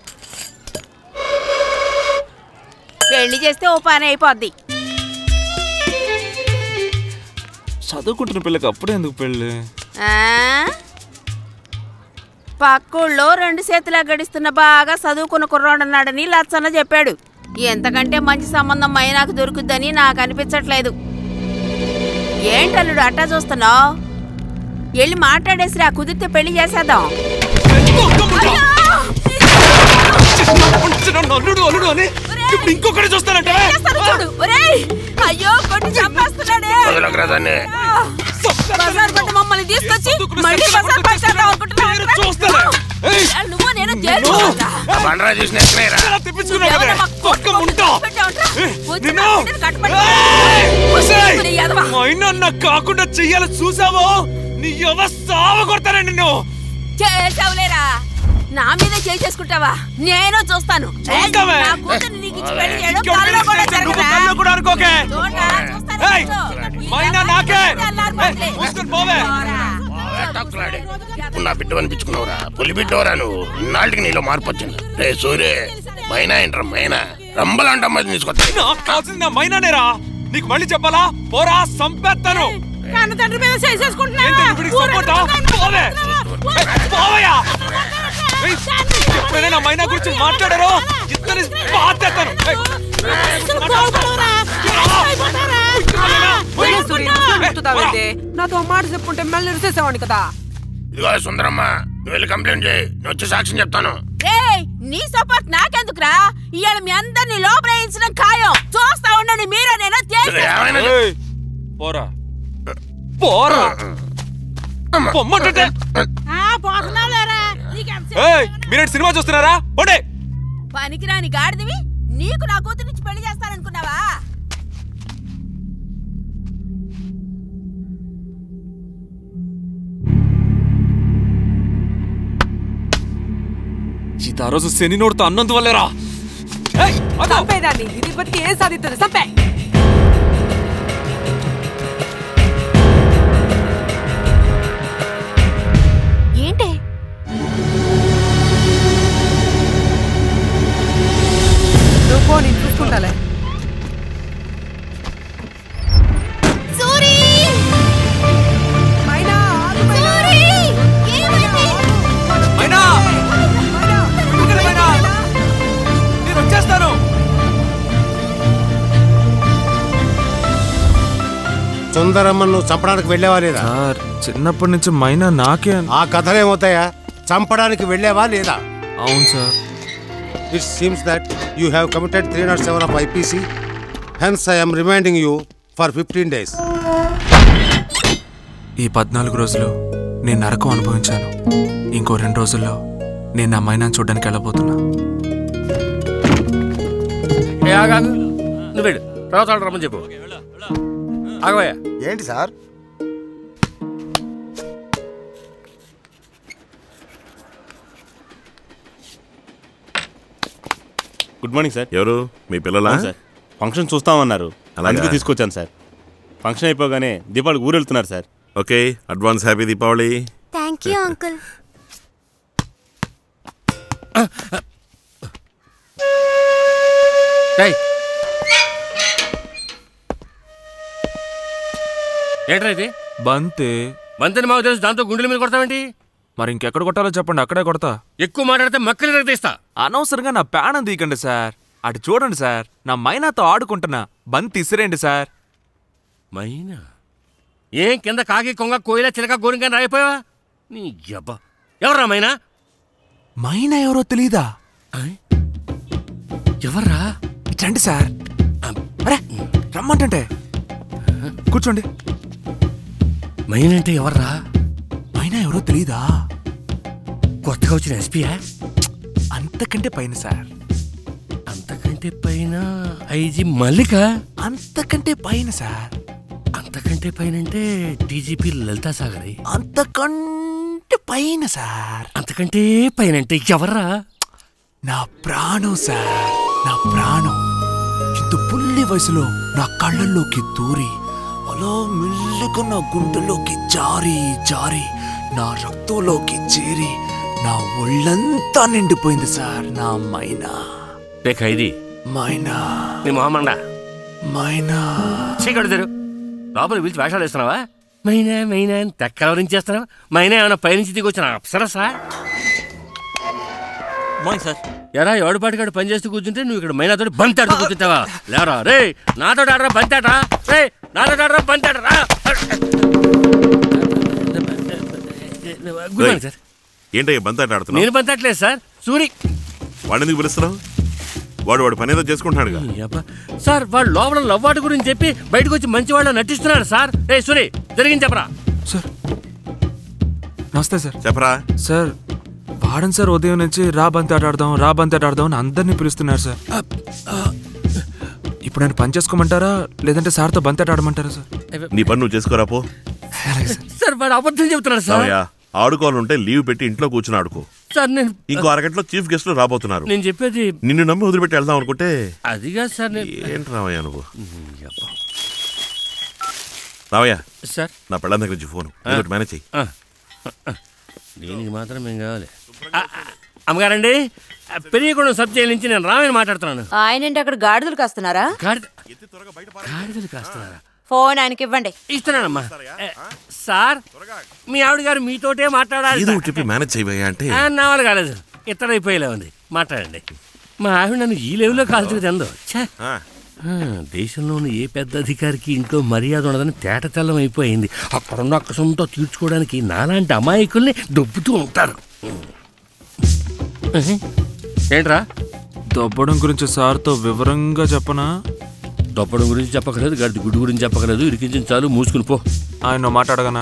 పెళ్లి చేస్తే ఓ పని అయిపోద్ది చదువుకుంటున్న పిల్లకి అప్పుడే ఎందుకు పెళ్ళి ఆ? పక్కూళ్ళో రెండు చేతులా గడిస్తున్న బాగా చదువుకున్న కుర్రాడున్నాడని లచ్చన్న చెప్పాడు ఎంతకంటే మంచి సంబంధం మైనాకు దొరుకుద్దని నాకు అనిపించట్లేదు ఏంటల్లుడు అట్టా చూస్తున్నావు వెళ్ళి మాట్లాడేసిరా కుదిరితే పెళ్లి చేసేద్దాం అల్లుడు అల్లుడు అని ఇప్పుడు ఇంకొకటి చూస్తానంటే చేస్తాను చూడు ఒరేయ్ అయ్యో కొట్టి చంపేస్తున్నాడే వదలకురా దాన్ని. బజార్ పట్టు మమ్మల్ని తీసుకొచ్చి మళ్ళీ బజార్ పట్టారా అనుకుంటున్నావు నువ్వు నేను జైలు పోవాలా? ఆ బండరా చూసిన ఎక్కనేరా నువ్వెవరో మాకు కొట్టు కొట్టు పెట్టావుట్రా? వచ్చి నా బిడ్డను కట్టబెట్టు. నీ ఎదవ. అయినా కాకుండా చెయ్యాలి చూసావో నీ ఎవ సావ కొడతానే నిన్ను చేసావులేరా నా మీద చేయి చేసుకుంటావా నేను చూస్తాను ఏయ్, చూస్తావే? నా కూతుర్ని నీకు ఇచ్చి పెళ్లి చేయడం ఇంకెవరిని కల్లో కూడా చేస్తే నువ్వు జరగదా? కల్లో కూడా అనుకోకే. చూడరా, చూస్తాను ఏయ్, చూడు. మైనా నాకే అల్లారిపోతులే. మూసుకొని పోవే టక్కులాడే. ఇప్పుడు నా బిడ్డ అనిపించుకున్నావురా పులి బిడ్డవరా నువ్వు ఇన్నాళ్ళకి నీలో మార్పు వచ్చింది రే సూర్య మైనా ఏంట్రా మైనా రంబలాంటి అమ్మాయిని తీసుకొస్తా నాకు కావాల్సింది నా మైనానేరా నీకు మళ్ళీ చెప్పాలా పోరా సంపేస్తాను కన్న తండ్రి మీద ఏంటి చేసేసుకుంటున్నావా ఇప్పుడు సపోర్టా పోవే ఏయ్, పోవయ్యా ఏయ్, ఎప్పుడైనా నా మైనా గురించి మాట్లాడారో ఇద్దరి బాధేస్తాను ఒరే సూర్య, నువ్వు గుర్తుతావేంటి? నాతో ఓ మాట చెప్పుంటే మెల్లి ఇరిసేసేవాడిని కదా ఇదిగో సుందరమ్మ నువ్వు వెళ్ళి కంప్లైంట్ చేయి నేను వచ్చి సాక్ష్యం చెప్తాను ఏయ్ నీ సపోర్ట్ నాకెందుకురా ఇవాళ మీ అందరినీ లోపల వేయించడం ఖాయం చూస్తా ఉండండి మీరే నేను తేల్చేస్తాను. ఏయ్, పోరా పోరా పొమ్మంటుంటే పోతున్నావులేరా నీకు ఏయ్ మీరేంటి సినిమా చూస్తున్నారా పోండి పనికిరాని గాడిదివి నీకు నా కూతురు నుంచి పెళ్లి చేస్తాననుకున్నావా సీత ఆ రోజు శని నోడుతో అన్నందువల్లేరా చంపేదాన్ని ఇది బతికి ఏం సాధిస్తుంది చంపే ఏంటి నువ్వు పో, నేను చూసుకుంటాలే సూరి మైనా ఆగు మైనా. సూరి ఏమైంది మైనా ఇక్కడ మైనా నేను వచ్చేస్తాను సుందరమ్మను నువ్వు చంపడానికి వెళ్ళావా లేదా సార్ చిన్నప్పటి నుంచి మైనా నాకే ఆ కథలు ఏమవుతాయా చంపడానికి వెళ్ళావా లేదా అవును sir it seems that you have committed three not seven of IPC hence I'm reminding you for fifteen days ఈ పద్నాలుగు రోజులు నేను నరకం అనుభవించాను ఇంకో రెండు రోజుల్లో నేను నా మైనాన్ని చూడడానికి వెళ్ళబోతున్నా ఏ ఆగాగు నువ్వు వెళ్ళు తర్వాత వాళ్ళు రమ్మని చెప్పు ఆగవయ్యా ఏంటి సార్ గుడ్ మార్నింగ్ సార్ ఎవరు మీ పిల్లలా అవును సార్ ఫంక్షన్ చూస్తామన్నారు అలాగా? అందుకే తీసుకొచ్చాను సార్ ఫంక్షన్ అయిపోగానే దీపావళికి ఊరు వెళ్తున్నారు sir okay advance happy Deepavali thank you uncle రేయ్. ఏంట్రా ఇది బంతే బంతిని మాకు తెలుసు దాంతో గుండెల మీద కొడతావేంటి మరి ఇంకెక్కడ కొట్టాలో చెప్పండి అక్కడే కొడతా ఎక్కువ మాట్లాడితే మక్కలు తీస్తా అనవసరంగా నా ప్రాణం తీయకండి సార్ అటు చూడండి సార్ నా మైనాతో ఆడుకుంటున్నా బంతి ఇసిరేండి సార్ మైనా ఏం కింద కాకి కొంగ కోయిల చిలక గోరింక రాయిపోయావా నీ జబ్బ ఎవర్రా మైనా మైనా ఎవరో తెలీదా ఎవర్రా ఇట్లండి సార్ అరే రమ్మంటే కూర్చోండి మైన్ అంటే ఎవర్రా మైనా ఎవరో తెలీదా కొత్తగా వచ్చిన ఎస్పీయా అంతకంటే పైన సార్ అంతకంటే పైన ఐజీ మల్లిక అంతకంటే పైన సార్ అంతకంటే పైన అంటే డీజీపీ లలితా సాగరి అంతకంటే పైన సార్ అంతకంటే పైన అంటే ఎవర్రా నా ప్రాణం సార్ నా ప్రాణం ఇంత పుల్లి వయసులో నా కళ్ళల్లోకి దూరి అలా మెల్లిగా నా గుండెలోకి జారి జారి నా రక్తంలోకి చేరి నా ఒళ్ళంతా నిండిపోయింది సార్ నా మైనా రే ఖైదీ మైనా నీ మొహమ్మండా మైనా చీకటి తెరు లోపల పిలిచి వేషాలు వేస్తున్నావా మైనా మైనా అని తెక్కలవరించేస్తున్నావా మైనా ఏమైనా పైనుంచి దిగి వచ్చిన అప్సరసా మార్నింగ్ సార్ ఎరా ఎవడిపాటికాడు పని చేస్తూ కూర్చుంటే నువ్వు ఇక్కడ మైనాతో బంతి ఆడుతూ కూర్చుంటావా లేరా రే నాతో ఆడరా బంతి ఆడరా రే నాతో ఆడరా బంతి ఆడరా గుడ్ మార్నింగ్ సార్ ఏంటయ్యా బంతి ఆట ఆడుతున్నావు నేను బంతి ఆడలేదు సార్ సూరి వాడిని ఎందుకు పిలుస్తున్నావు వాడు వాడు పని ఏదో చేసుకుంటున్నాడుగా అబ్బా. సార్ వాడు లోపల లవ్వాటి గురించి చెప్పి బయటకు వచ్చి మంచి వాళ్ళ నటిస్తున్నాడు సార్ రే సూరి జరిగింది చెప్పరా నమస్తే సార్ చెప్పరా సార్ వాడని సార్ ఉదయం నుంచి రా బంతి ఆట ఆడదాం రా బంతి ఆట ఆడదాం అని అందరినీ పిలుస్తున్నారు సార్ ఇప్పుడు నేను పని చేసుకోమంటారా లేదంటే సార్తో బంతి ఆట ఆడమంటారా సార్ నీ పని నువ్వు చేసుకోరా పో సార్ వాడు అబద్ధం చెబుతున్నాడు సార్ రావయ్యా ఆడుకోవాలంటే లీవ్ పెట్టి ఇంట్లో కూర్చుని ఆడుకో సార్ నేను ఇంకో అరగంటలో చీఫ్ గెస్ట్లు రాబోతున్నారు నేను చెప్పేది నిన్ను నమ్మి వదిలిపెట్టి వెళ్దాం అనుకుంటే అదిగా సార్ నేను ఏంటి రావయ్యా నువ్వు రావయ్యా సార్ నా పెళ్ళం దగ్గర నుంచి ఫోన్ ఏదోటి మేనేజ్ చెయ్యి ఆ. దీనికి మాత్రం ఏం కావాలి ఆ, ఆ, అమ్మగారండి ఆ, పెరియగూడెం సబ్ జైలు నుంచి నేను రామని మాట్లాడుతున్నాను ఆయనండి అక్కడ గాడిదలు కాస్తున్నారా గాడిద గాడిదలు కాస్తున్నారా ఫోన్ ఆయనకి ఇవ్వండి ఇస్తున్నానమ్మా ఏ, సార్ మీ ఆవిడ గారు మీతోటే మాట్లాడాలి ఏదో ఒకటి చెప్పి మేనేజ్ చేయవయ్యా అంటే ఆ, నా వాళ్ళు కాలేదు ఇతర అయిపోయేలా ఉంది మాట్లాడండి మా ఆవిడ నన్ను ఈ లెవెల్లో కాల్చుకు తెందో ఛే. ఆ, దేశంలోని ఏ పెద్ద అధికారికి ఇంట్లో మర్యాద ఉండదని తేట తెల్లం అయిపోయింది అక్కడున్న అక్కసంతో తీర్చుకోవడానికి నాలాంటి అమాయకుల్ని దొబ్బుతూ ఉంటారు ఏంట్రా దొబ్బడం గురించి సార్తో వివరంగా చెప్పనా దొబ్బడం గురించి చెప్పకలేదు గడ్డి గుడ్డు గురించి చెప్పకలేదు ఇరికించిన చాలు మూసుకుని పో ఆయన మాట్లాడగనా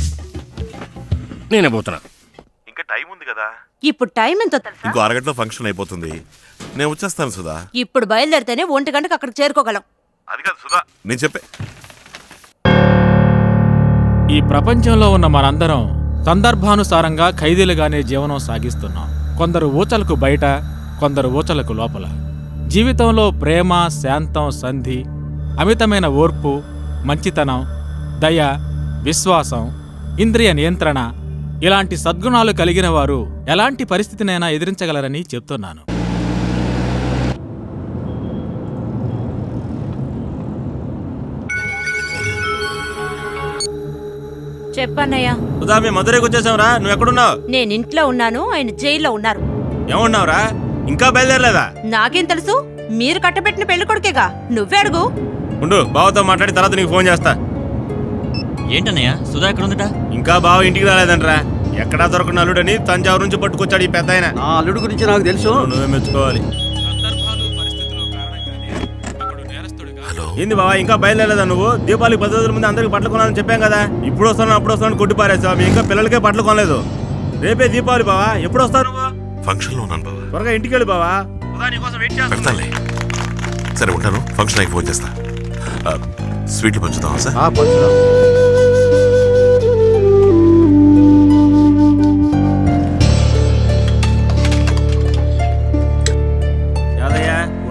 నేనే పోతున్నా ఇంకా టైం ఉంది కదా ఇప్పుడు టైం ఎంతో తెలుసా ఇంకో అరగంటలో ఫంక్షన్ అయిపోతుంది నేను వచ్చేస్తాను సుధా ఇప్పుడు బయలుదేరితేనే ఒంటి గంటకు అక్కడికి చేరుకోగలం అది కాదు సుధా నేను చెప్పే ఈ ప్రపంచంలో ఉన్న మనందరం సందర్భానుసారంగా ఖైదీలుగానే జీవనం సాగిస్తున్నాం కొందరు ఊచలకు బయట కొందరు ఊచలకు లోపల జీవితంలో ప్రేమ శాంతం సంధి అమితమైన ఓర్పు మంచితనం దయ విశ్వాసం ఇంద్రియ నియంత్రణ ఇలాంటి సద్గుణాలు కలిగిన వారు ఎలాంటి పరిస్థితినైనా ఎదిరించగలరని చెప్తున్నాను చెప్పన్నయ్యా సుధా మేము మధురైకి వచ్చేసాంరా నువ్వు ఎక్కడున్నావు నేను ఇంట్లో ఉన్నాను ఆయన జైల్లో ఉన్నారు ఏమన్నావురా ఇంకా బయలుదేరలేదా నాకేం తెలుసు మీరు కట్టబెట్టిన పెళ్లి కొడుకేగా నువ్వే అడుగు ఉండు బావతో మాట్లాడి తర్వాత నీకు ఫోన్ చేస్తా ఏంటన్నయ్య సుధా ఎక్కడ ఉందట ఇంకా బావ ఇంటికి రాలేదంట్రా ఎక్కడా దొరకని అల్లుడని తంజావూరు నుంచి పట్టుకొచ్చాడు ఈ పెద్ద ఆయన అల్లుడు గురించి నాకు తెలుసు నువ్వే మెచ్చుకోవాలి ఏంది బావా ఇంకా బయలుదేరలేదా నువ్వు దీపావళి పది రోజుల ముందు అందరికి బట్టలు కొనాలని చెప్పాం కదా ఇప్పుడు వస్తాను అప్పుడు వస్తాను కొట్టి పారేసావు మీ ఇంకా పిల్లలకే బట్టలు కొనలేదు రేపే దీపావళి బావా ఎప్పుడు వస్తావు నువ్వు ఫంక్షన్లో ఉన్నాను బాబా త్వరగా ఇంటికి వెళ్ళి బావా సుధా నీకోసం వెయిట్ చేస్తాను పెడతానులే సరే ఉంటాను ఫంక్షన్ అయికి ఫోన్ చేస్తా ఆ, స్వీట్లు పంచుతావా సార్ యాదయ్య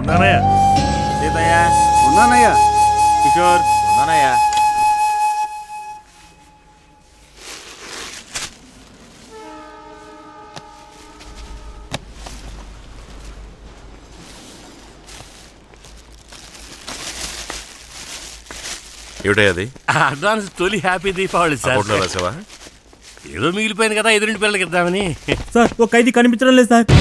ఏమిటయ్య అది అడ్వాన్స్ తొలి హ్యాపీ దీపావళి సార్ అకౌంట్లో రాసావా ఏదో మిగిలిపోయింది కదా ఎదురింటి పిల్లలకి ఇద్దామని సార్ ఒక ఖైదీ కనిపించడం లేదు సార్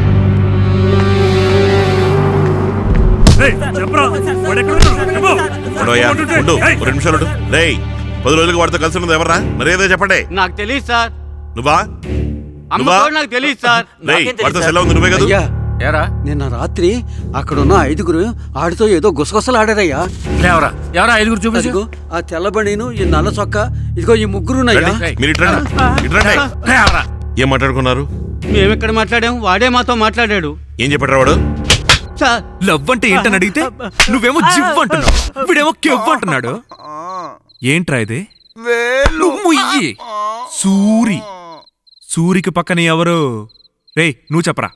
ఉండవయ్యా, ఉండు ఒక రెండు నిమిషాలు ఉండు. రేయ్ పది రోజులకు వాడితో కలిసి ఉన్నది ఎవర్రా మరి ఏదో చెప్పండి నాకు తెలియదు సార్ నువ్వా అమ్మ నువ్వా కూడా నాకు తెలియదు సార్ రేయ్ వాడితో సెలవు ఉంది నువ్వే కదా అయ్యా ఏరా నిన్న రాత్రి అక్కడున్న ఐదుగురు ఆడితో ఏదో గుసగుసలు ఆడారయ్యా ఎవరా ఎవరా ఐదుగురు చూపించు అదిగో ఆ తెల్లబడిను ఈ నల్ల చొక్క ఇదిగో ఈ ముగ్గురున్నాయ్యా రండి, మీరు ఇటు రండి. ఇటు రండి. ఏం మాట్లాడుకున్నారు మేము ఎక్కడ మాట్లాడాం వాడే మాతో మాట్లాడాడు ఏం చెప్పాడు వాడు లవ్ అంటే ఏంటని అడిగితే నువ్వేమో జివ్ అంటున్నావు వీడేమో కెవ్ అంటున్నాడు ఏంట్రా ఇది నువ్వు ముయ్యి సూరి సూరికి పక్కన ఎవరు రేయ్ నువ్వు చెప్పరా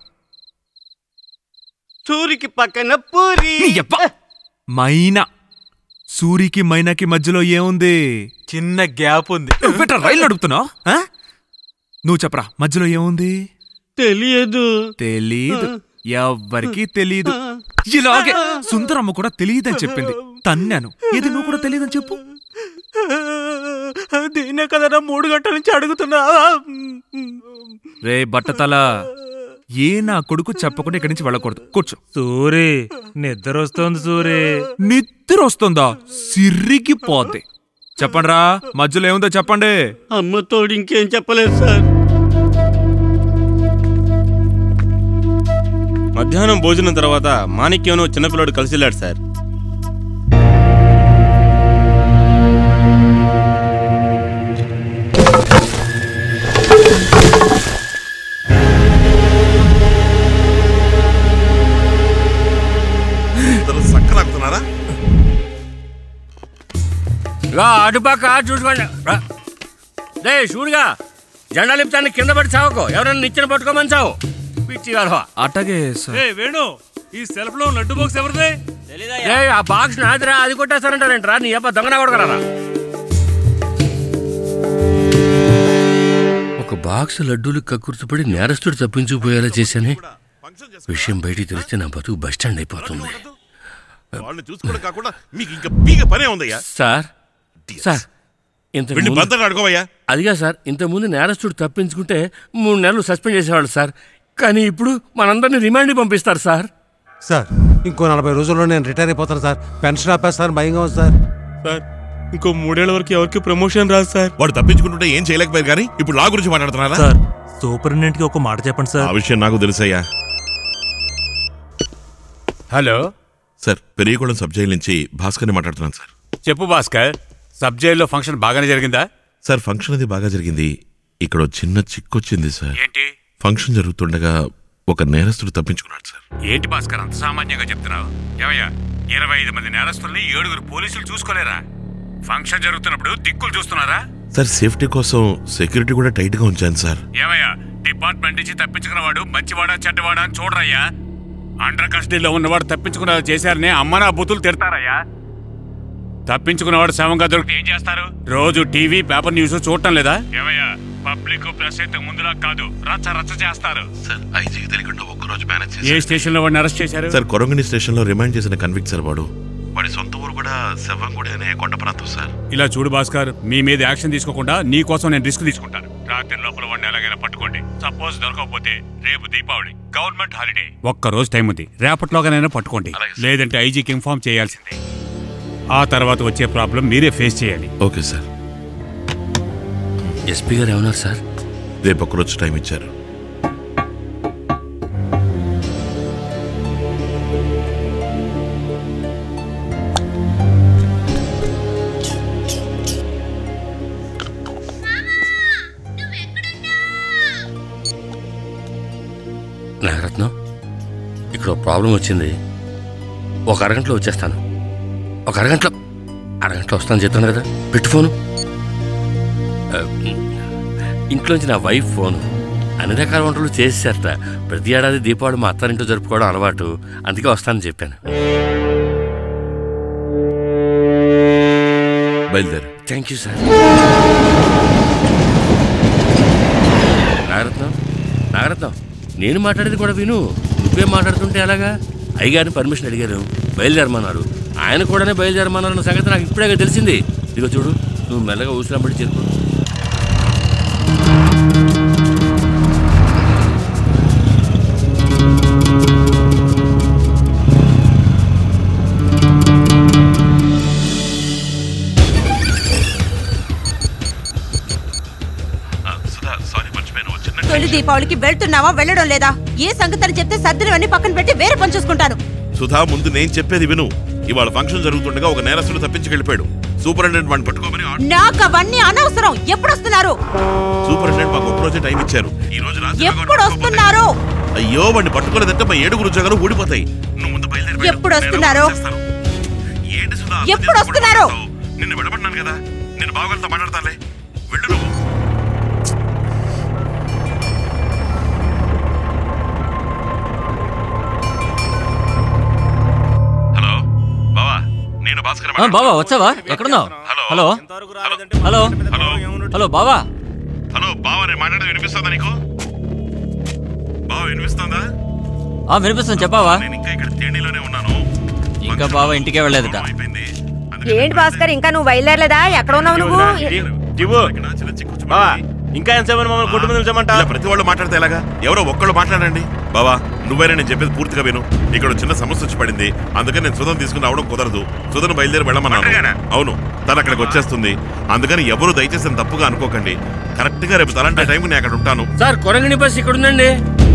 సూరికి పక్కన పూరి నీ యబ్బ. మైనా సూరికి మైనాకి మధ్యలో ఏముంది చిన్న గ్యాప్ ఉంది నువ్వేట్రా రైలు నడుపుతున్నావు ఆ? నువ్వు చెప్పరా మధ్యలో ఏముంది తెలియదు తెలీదు ఎవ్వరికీ తెలీదు ఇలాగే సుందరమ్మ కూడా తెలియదని చెప్పింది తన్నాను ఇది నువ్వు కూడా తెలియదని చెప్పు దీనే కదరా మూడు గంటల నుంచి అడుగుతున్నా రే బట్టతల ఏ నా కొడుకు చెప్పకుండా ఇక్కడి నుంచి వెళ్ళకూడదు కూర్చో సూరి నిద్ర వస్తోంది సూరి నిద్ర వస్తుందా సిర్రికి పోద్ది చెప్పండి మధ్యలో ఏముందో చెప్పండి అమ్మ తోడు ఇంకేం చెప్పలేదు సార్ మధ్యాహ్నం భోజనం తర్వాత మాణిక్యంను చిన్నపిల్లడు కలిసి వెళ్ళాడు సార్ ఇద్దరు సక్కలాగుతున్నారా ఇగో అటుపక్క చూసుకోండి రా. డే చూడుగా జెండా లిప్తాన్ని కింద పడి చావకో ఎవరైనా నిచ్చెన పట్టుకోమని చావు పిచ్చి కలవా అటగే ఏ వేణు ఈ సెల్ఫ్ లో లడ్డు బాక్స్ ఎవరిది ఏ ఆ బాక్స్ నాదిరా అది కొట్టేస్తారంటారేంట్రా నీ అబ్బా దొంగన కొడకరా ఒక బాక్స్ లడ్డూలు కక్కుర్తిపడి నేరస్తుడు తప్పించుకుపోయేలా చేశానే విషయం బయటికి తెలిస్తే నా బతుకు బస్ స్టాండ్ అయిపోతుంది వాళ్ళని చూసుకోవడం కాకుండా మీకు ఇంకా పీగ పనే ఉందయ్యా సార్ సార్ ఇంత వెళ్ళి భద్రత అడుకోవయ్యా అదిగా సార్ ఇంతకుముందు నేరస్తుడు తప్పించుకుంటే మూడు నెలలు సస్పెండ్ చేసేవాళ్ళు సార్ కానీ ఇప్పుడు మనందరినీ రిమాండ్ పంపిస్తారు సార్ సార్ ఇంకో నలభై రోజుల్లో నేను రిటైర్ అయిపోతాను సార్ పెన్షన్ ఆపేస్తాను భయంగా ఉంది సార్ సార్ ఇంకో మూడేళ్ల వరకు ఎవరికి ప్రమోషన్ రాదు సార్ వాడు తప్పించుకుంటుంటే ఏం చేయలేకపోయారు కానీ ఇప్పుడు నా గురించి మాట్లాడుతున్నారా సార్ సూపరింటెండెంట్ కి ఒక మాట చెప్పండి సార్ ఆ విషయం నాకు తెలుసయ్యా hello sir Periyagudem sub jail నుంచి భాస్కర్ని మాట్లాడుతున్నాను సార్ చెప్పు భాస్కర్ సబ్ జైల్లో ఫంక్షన్ బాగానే జరిగిందా సార్ ఫంక్షన్ అది బాగా జరిగింది ఇక్కడ ఓ చిన్న చిక్కొచ్చింది సార్ ఏంటి ఫంక్షన్ జరుగుతుండగా ఒక నేరస్తుడు తప్పించుకున్నాడు సార్ ఏంటి భాస్కర్ అంత సామాన్యంగా చెప్తున్నావు ఏమయ్యా ఇరవై ఐదు మంది నేరస్తుల్ని ఏడుగురు పోలీసులు చూసుకోలేరా ఫంక్షన్ జరుగుతున్నప్పుడు దిక్కులు చూస్తున్నారా సార్ సేఫ్టీ కోసం సెక్యూరిటీ కూడా టైట్ గా ఉంచాను సార్ ఏమయ్యా డిపార్ట్మెంట్ నుంచి తప్పించుకున్నవాడు మంచివాడా చెడ్డవాడా అని చూడరయ్యా అండర్ కస్టడీలో ఉన్నవాడు తప్పించుకున్న చేశారని అమ్మనా బుతులు తిడతారయ్యా తప్పించుకున్నవాడు శవంగా దొరికితే ఏం చేస్తారు రోజు టీవీ పేపర్ న్యూస్ చూడటం లేదా ఏమయ్యా పబ్లిక్ ప్రెస్ ఇంతకు ముందులా కాదు రచ్చ రచ్చ చేస్తారు సార్ ఐజీకి తెలియకుండా ఒక్కరోజు మేనేజ్ ఏ స్టేషన్ లో వాడిని అరెస్ట్ చేశారు సార్ కొరంగని స్టేషన్ లో రిమైండ్ చేసిన కన్విక్ట్ సార్ వాడు వాడి సొంత ఊరు కూడా శవంగుడి అనే కొండ ప్రాంతం సార్ ఇలా చూడు భాస్కర్ మీ మీద యాక్షన్ తీసుకోకుండా నీ కోసం నేను రిస్క్ తీసుకుంటాను రాత్రి లోపల వాడిని ఎలాగైనా పట్టుకోండి సపోజ్ దొరకకపోతే రేపు దీపావళి గవర్నమెంట్ హాలిడే ఒక్క రోజు టైం ఉంది రేపట్లోగానైనా పట్టుకోండి లేదంటే ఐజీకి ఇన్ఫార్మ్ చేయాల్సిందే ఆ తర్వాత వచ్చే ప్రాబ్లం మీరే ఫేస్ చేయాలి ఓకే సార్ ఎస్పీ గారు ఏమన్నారు సార్ రేపు ఒక్కరోజు టైం ఇచ్చారు నాగరత్నం ఇక్కడ ఒక ప్రాబ్లం వచ్చింది ఒక అరగంటలో వచ్చేస్తాను ఒక అరగంటలో అరగంటలో వస్తాను చెప్తాను కదా పెట్టు ఫోను ఆ, ఇంట్లోంచి నా వైఫ్ ఫోను అన్ని రకాల వంటలు చేసేసారట ప్రతి ఏడాది దీపావళి మా అత్తారింట్లో జరుపుకోవడం అలవాటు అందుకే వస్తానని చెప్పాను బయలుదేరు thank you sir Nagaratnam Nagaratnam నేను మాట్లాడేది కూడా విను నువ్వే మాట్లాడుతుంటే ఎలాగా అయ్యగారిని పర్మిషన్ అడిగారు బయలుదేరమన్నారు ఆయన కూడానే బయలుదేరమన్నారన్న సంగతి నాకు ఇప్పుడే తెలిసింది ఇదిగో చూడు నువ్వు మెల్లగా ఊసినప్పటి చేరుకో తొలి దీపావళికి వెళ్తున్నావా వెళ్ళడం లేదా ఏ సంగతి చెప్తే సర్దినవన్నీ పక్కన పెట్టి వేరే పని చూసుకుంటాను సుధా ముందు నేను చెప్పేది విను ఇవాళ ఫంక్షన్ జరుగుతుండగా ఒక నేరస్తుడు తప్పించుకెళ్ళిపోయాడు సూపరింటెండెంట్ వాడిని పట్టుకోమని ఆర్డర్ నాకు అవన్నీ అనవసరం ఎప్పుడు వస్తున్నారు సూపరింటెండెంట్ మాకు ఒక రోజే టైం ఇచ్చారు ఈ రోజు రాత్రి ఎప్పుడు వస్తున్నారు అయ్యో వాడిని పట్టుకోలేదంటే మా ఏడుగురు ఉద్యోగాలు ఊడిపోతాయి నువ్వు ముందు బయలుదేరి ఎప్పుడు వస్తున్నారు ఏంటి సుధా ఎప్పుడు వస్తున్నారు నిన్ను విడబడినాను కదా నేను బావగారితో మాట్లాడతానులే వెళ్ళు నువ్వు హలో బావా నేను భాస్కర్ ఆ, బావా వచ్చావా ఎక్కడున్నావు హలో హలో హలో బావా హలో బావా నేను మాట్లాడేది వినిపిస్తుందా నీకు బావా వినిపిస్తుందా ఆ వినిపిస్తుంది చెప్పావా నేను ఇంకా ఇక్కడ తేనీలోనే ఉన్నాను ఇంకా బావా ఇంటికే వెళ్ళలేదుట ఏంటి భాస్కర్ ఇంకా నువ్వు బయలుదేరలేదా ఎక్కడ ఉన్నావు నువ్వు జిబు బావా ఇంకా ఎంతసేపు మమ్మల్ని కొట్టు మీద నిల్చోమంటా ఇలా ప్రతి వాళ్ళు మాట్లాడితే ఎలాగా ఎవరో ఒక్కళ్ళు మాట్లాడండి బావా నువ్వైనా నేను చెప్పేది పూర్తిగా విను ఇక్కడ ఒక చిన్న సమస్య వచ్చి పడింది అందుకని నేను సుధను తీసుకుని రావడం కుదరదు సుధను బయలుదేరి వెళ్ళమన్నాను అవును తను అక్కడికి వచ్చేస్తుంది అందుకని ఎవరు దయచేసి నన్ను తప్పుగా అనుకోకండి కరెక్ట్ గా రేపు తలంటే టైంకి నేను అక్కడ ఉంటాను సార్ కొరంగిణి బస్ ఇక్కడ ఉందండి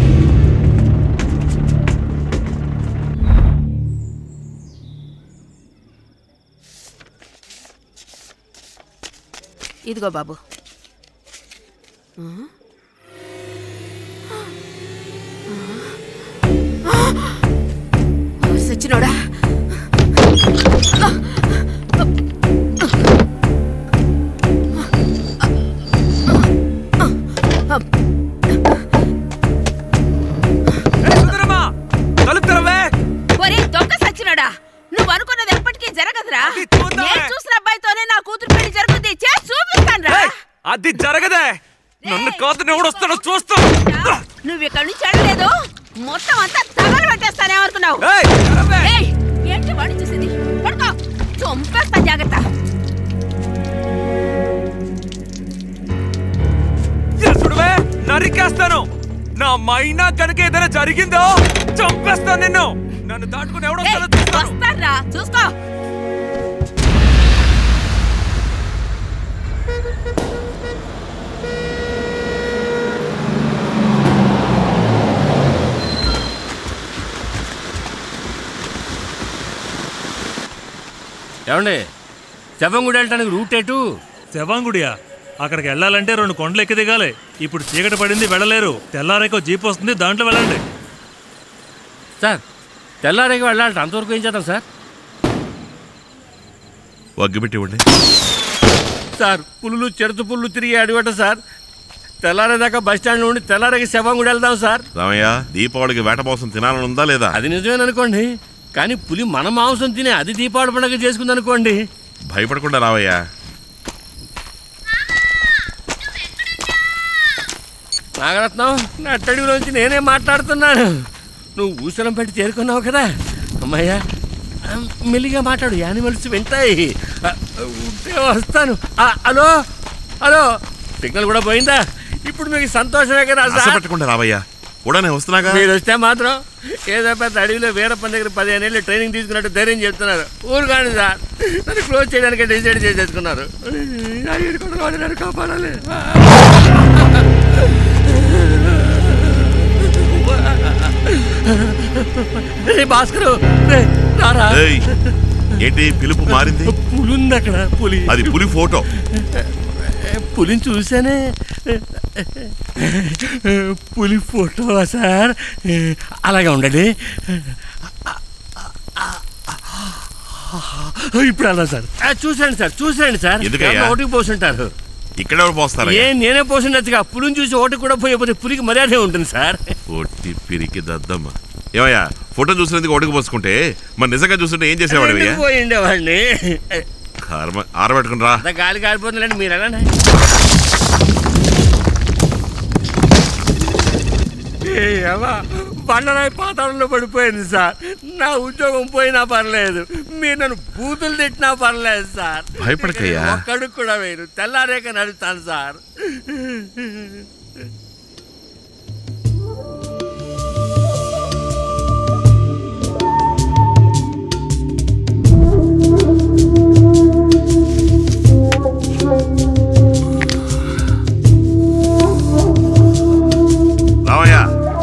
ఇదిగో బాబు సచ్చినోడా ఒరే దొంగ సచ్చినోడా నువ్వు అనుకున్నది ఎప్పటికీ జరగదురా నేను చూసిన అబ్బాయితోనే నా కూతురు పెళ్లి జరుగుతుంది చేసి చూపిస్తాను అది జరగదే నన్ను కాదు ఎవడు వస్తాడో చూస్తా నువ్వు ఇక్కడ నుంచి వెళ్ళలేదు మొత్తం అంతా తగలు పెట్టేస్తానేమనుకున్నావు ఏయ్, ఏంటి వాడి చూసింది పడుకో చంపేస్తా జాగ్రత్త చూడవే నరికేస్తాను నా మైనా కనుక ఏదైనా జరిగిందో చంపేస్తాను నిన్ను నన్ను దాటుకుని ఎవడో ఏయ్, వస్తాడ్రా చూసుకో ఏమండి శవంగుడి వెళ్ళటానికి రూట్ ఎటు శవాంగుడియా అక్కడికి వెళ్ళాలంటే రెండు కొండలు ఎక్కి దిగాలి ఇప్పుడు చీకటి పడింది వెళ్ళలేరు తెల్లారేకో జీప్ వస్తుంది దాంట్లో వెళ్ళండి సార్ తెల్లారేకి వెళ్ళాలంటే అంతవరకు ఏం చేద్దాం సార్ వగ్గిపెట్టి ఇవ్వండి సార్ పులులు చెరుతు పుల్లు తిరిగి అడిగట సార్ తెల్లారేదాకా బస్ స్టాండ్ నుండి తెల్లారేకి శవంగుడి వెళ్దాం సార్ రామయ్య దీపావళికి వేట మాంసం తినాలని ఉందా లేదా అది నిజమేననుకోండి కానీ పులి మన మాంసం తినే అది దీపావళి పండుగ చేసుకుందనుకోండి భయపడకుండా రావయ్యా నాగరత్నం నా అట్టడిలోంచి నేనే మాట్లాడుతున్నాను నువ్వు ఊసలం పెట్టి చేరుకున్నావు కదా అమ్మయ్యా ఆ, మెల్లిగా మాట్లాడు యానిమల్స్ వింటాయి ఆ, ఉంటే వస్తాను ఆ, హలో హలో సిగ్నల్ కూడా పోయిందా ఇప్పుడు మీకు సంతోషమే కదా సార్ ఆశపెట్టకుండా రావయ్యా ఉడనే వస్తున్నాగా మీరు వస్తే మాత్రం ఏదో పెద్ద అడవిలో వీరప్పని దగ్గర పదిహేను ఏళ్ళు ట్రైనింగ్ తీసుకున్నట్టు ధైర్యం చెప్తున్నారు ఊరు కానీ సార్ నన్ను క్లోజ్ చేయడానికి డిసైడ్ చేసేసుకున్నారు నా ఏడు కొడుకు వాళ్ళు నన్ను కాపాడాలి రే భాస్కరు రే రారా ఏయ్, ఏంటి పిలుపు మారింది పులి ఉంది అక్కడ పులి అది పులి ఫోటో పులిని చూసానే పులి ఫోటో సార్ అలాగే ఉండండి ఇప్పుడు అలా సార్ ఆ, చూసండి సార్ చూసండి సార్ ఎందుకయ్యా? ఎవరో ఓటుకు పోసుంటారు ఇక్కడ ఎవరు పోస్తారా ఏ నేనే పోసిండొచ్చుగా పులిని చూసి ఓటుకు కూడా పోయకపోతే పులికి మర్యాదే ఉంటుంది సార్ ఒట్టి పిరికి దద్దమ్మ ఏమయ్యా ఫోటో చూసినందుకు ఒడుగు పోసుకుంటే మరి నిజంగా చూస్తుంటే ఏం చేసేవాడు ఎందుకు పోయి ఉండేవాడిని కర్మ ఆరబెట్టుకుని రా అంత గాలి కాలిపోతుందండి మీరు ఎలా బండరాయి పాతాళంలో పడిపోయింది సార్ నా ఉద్యోగం పోయినా పర్లేదు మీరు నన్ను బూతులు తిట్టినా పర్లేదు సార్ భయపడకయ్యా. ఒక్కడికి కూడా వేరు తెల్లారేక నడుస్తాను సార్ రావయ్యా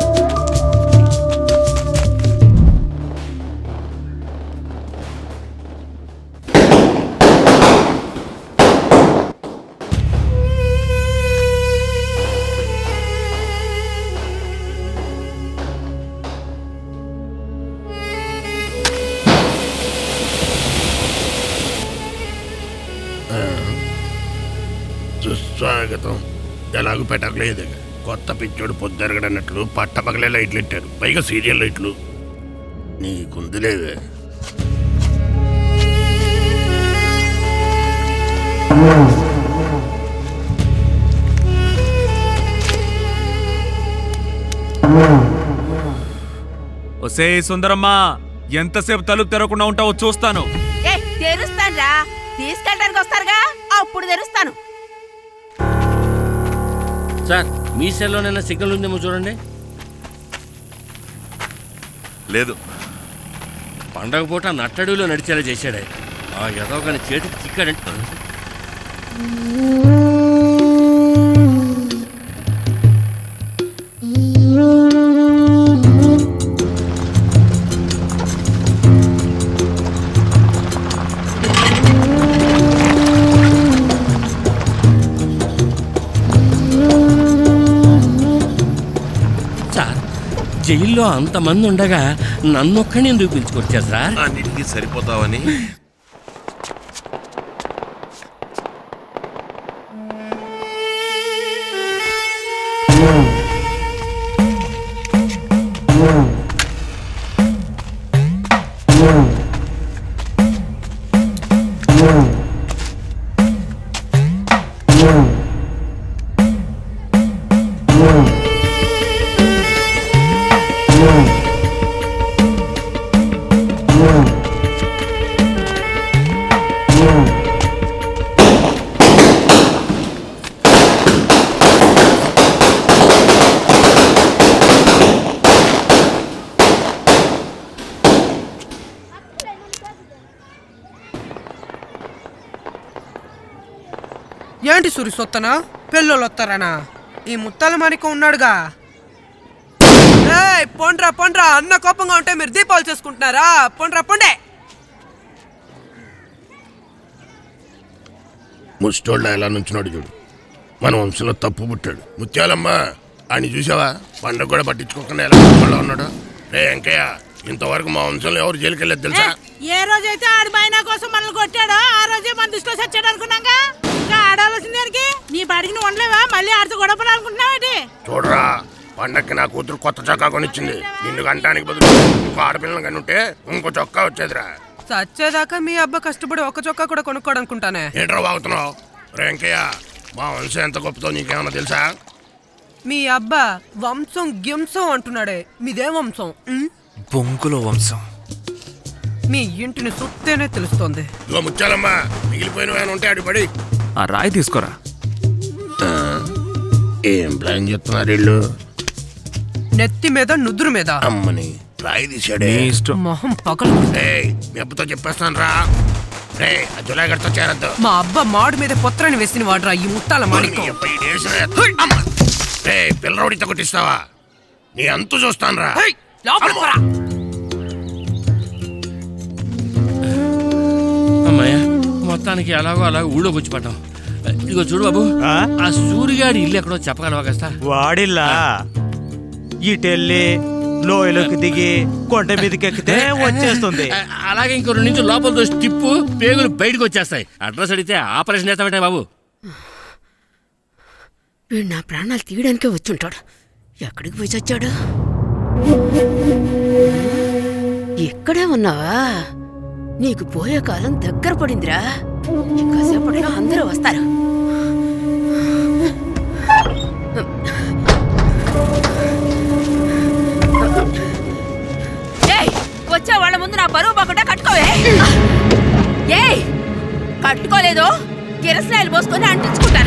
సుస్వాగతం ఎలాగూ పెట్టకలేదు కొత్త పిచ్చోడు పొద్దురగడన్నట్లు పట్టపగలే లైట్లు ఇట్టారు పైగా సీరియల్ లైట్లు నీకుందిలేవే ఒసే సుందరమ్మా ఎంతసేపు తలుపు తెరవకుండా ఉంటావో చూస్తాను ఏ తెరుస్తాను రా తీసుకెళ్ళడానికి వస్తారుగా అప్పుడు తెరుస్తాను సార్ మీ సెల్లోనైనా సిగ్నల్ ఉందేమో చూడండి లేదు పండగ పూట నట్టడిలో నడిచేలా చేశాడే ఆ ఎదో కానీ చేతికి చిక్కాడంటే సార్ జైల్లో అంతమంది ఉండగా నన్నొక్కడిని ఎందుకు పిలుచుకొచ్చారు సార్ అన్నిటికీ సరిపోతావని ఏంటి సూరి సొత్తనా పెళ్ళోళ్ళు వస్తారనా ఈ ముత్తాల మాణికం ఉన్నాడుగా ఏయ్, పొండ్రా పొండ్రా అన్న కోపంగా ఉంటే మీరు దీపావళి చేసుకుంటున్నారా పొండ్రా పొండే ముష్టోళ్ళ ఎలా నుంచున్నాడు చూడు మన వంశంలో తప్పు పుట్టాడు ముత్యాలమ్మ ఆయన చూసావా పండుగ కూడా పట్టించుకోకుండా ఎలా వంశంలో ఉన్నాడు రే వెంకయ్య ఇంతవరకు మా వంశంలో ఎవరు జైలుకి వెళ్ళలేదు తెలుసా ఏ రోజైతే ఆడి మైనా కోసం మనల్ని కొట్టాడో ఆ రోజే మన దృష్టిలో చచ్చాడు అనుకున్నాగా ఇంకా ఆడాల్సింది దానికి నీ బాడికి నువ్వు ఉండలేవా మళ్ళీ ఆడితో గొడవలు అనుకుంటున్నావేటి చూడరా పండక్కి నా కూతురు కొత్త చొక్కా కొనిచ్చింది నిన్ను గంటానికి బదులు ఇంకో ఆడపిల్లని కని ఉంటే ఇంకో చొక్కా వచ్చేదిరా చచ్చేదాకా మీ అబ్బా కష్టపడి ఒక చొక్కా కూడా కొనుక్కోడనుకుంటానే ఏంట్రా వాగుతున్నావు రే వెంకయ్య మా వంశం ఎంత గొప్పతో నీకేమన్నా తెలుసా మీ అబ్బా వంశం గింసం అంటున్నాడే మీదే వంశం ఉం? బొంకుల వంశం మీ ఇంటిని సుత్తేనే తెలుస్తోంది ఇదిగో ముత్యాలమ్మ మిగిలిపోయిన ఆయన ఉంటే అడి పడి ఆ రాయి తీసుకోరా ఏం ప్లాన్ చేస్తున్నారు వీళ్ళు నెత్తి మీద నుదురు మీద అమ్మని రాయి తీసాడే నీ ఇష్టం. మొహం పగలు ఏయ్, మీ అబ్బతో చెప్పేస్తాను రా రే ఆ జులాగడ్తో చేరద్దు మా అబ్బా మాడు మీద పొత్రాన్ని వేసిన వాడురా ఈ ముత్తాల మాణిక్యం రే పిల్లరోడితో కొట్టిస్తావా నీ అంతు చూస్తాను రా లోపలికి పోరా. అమ్మాయ మొత్తానికి ఎలాగో అలాగో ఊళ్ళోకి వచ్చి పడ్డాం ఇదిగో చూడు బాబు ఆ సూర్యగాడి ఇల్లు ఎక్కడో చెప్పగలవా కాస్త వాడిల్లా ఇటెళ్ళి లోయలోకి దిగి కొండ మీదకి ఎక్కితే వచ్చేస్తుంది ఆ, అలాగే ఇంకో రెండు నుంచి లోపల దోసి తిప్పు పేగులు బయటకు వచ్చేస్తాయి అడ్రస్ అడిగితే ఆపరేషన్ చేస్తామంటే బాబు వీడు నా ప్రాణాలు తీయడానికే వచ్చుంటాడు ఎక్కడికి పోయి చచ్చాడు ఇక్కడే ఉన్నావా నీకు పోయే కాలం దగ్గర పడిందిరా ఇంకాసేపట్లో అందరూ వస్తారు తట్టుకోలేదో కిరసనాయలు పోసుకొని అంటించుకుంటాను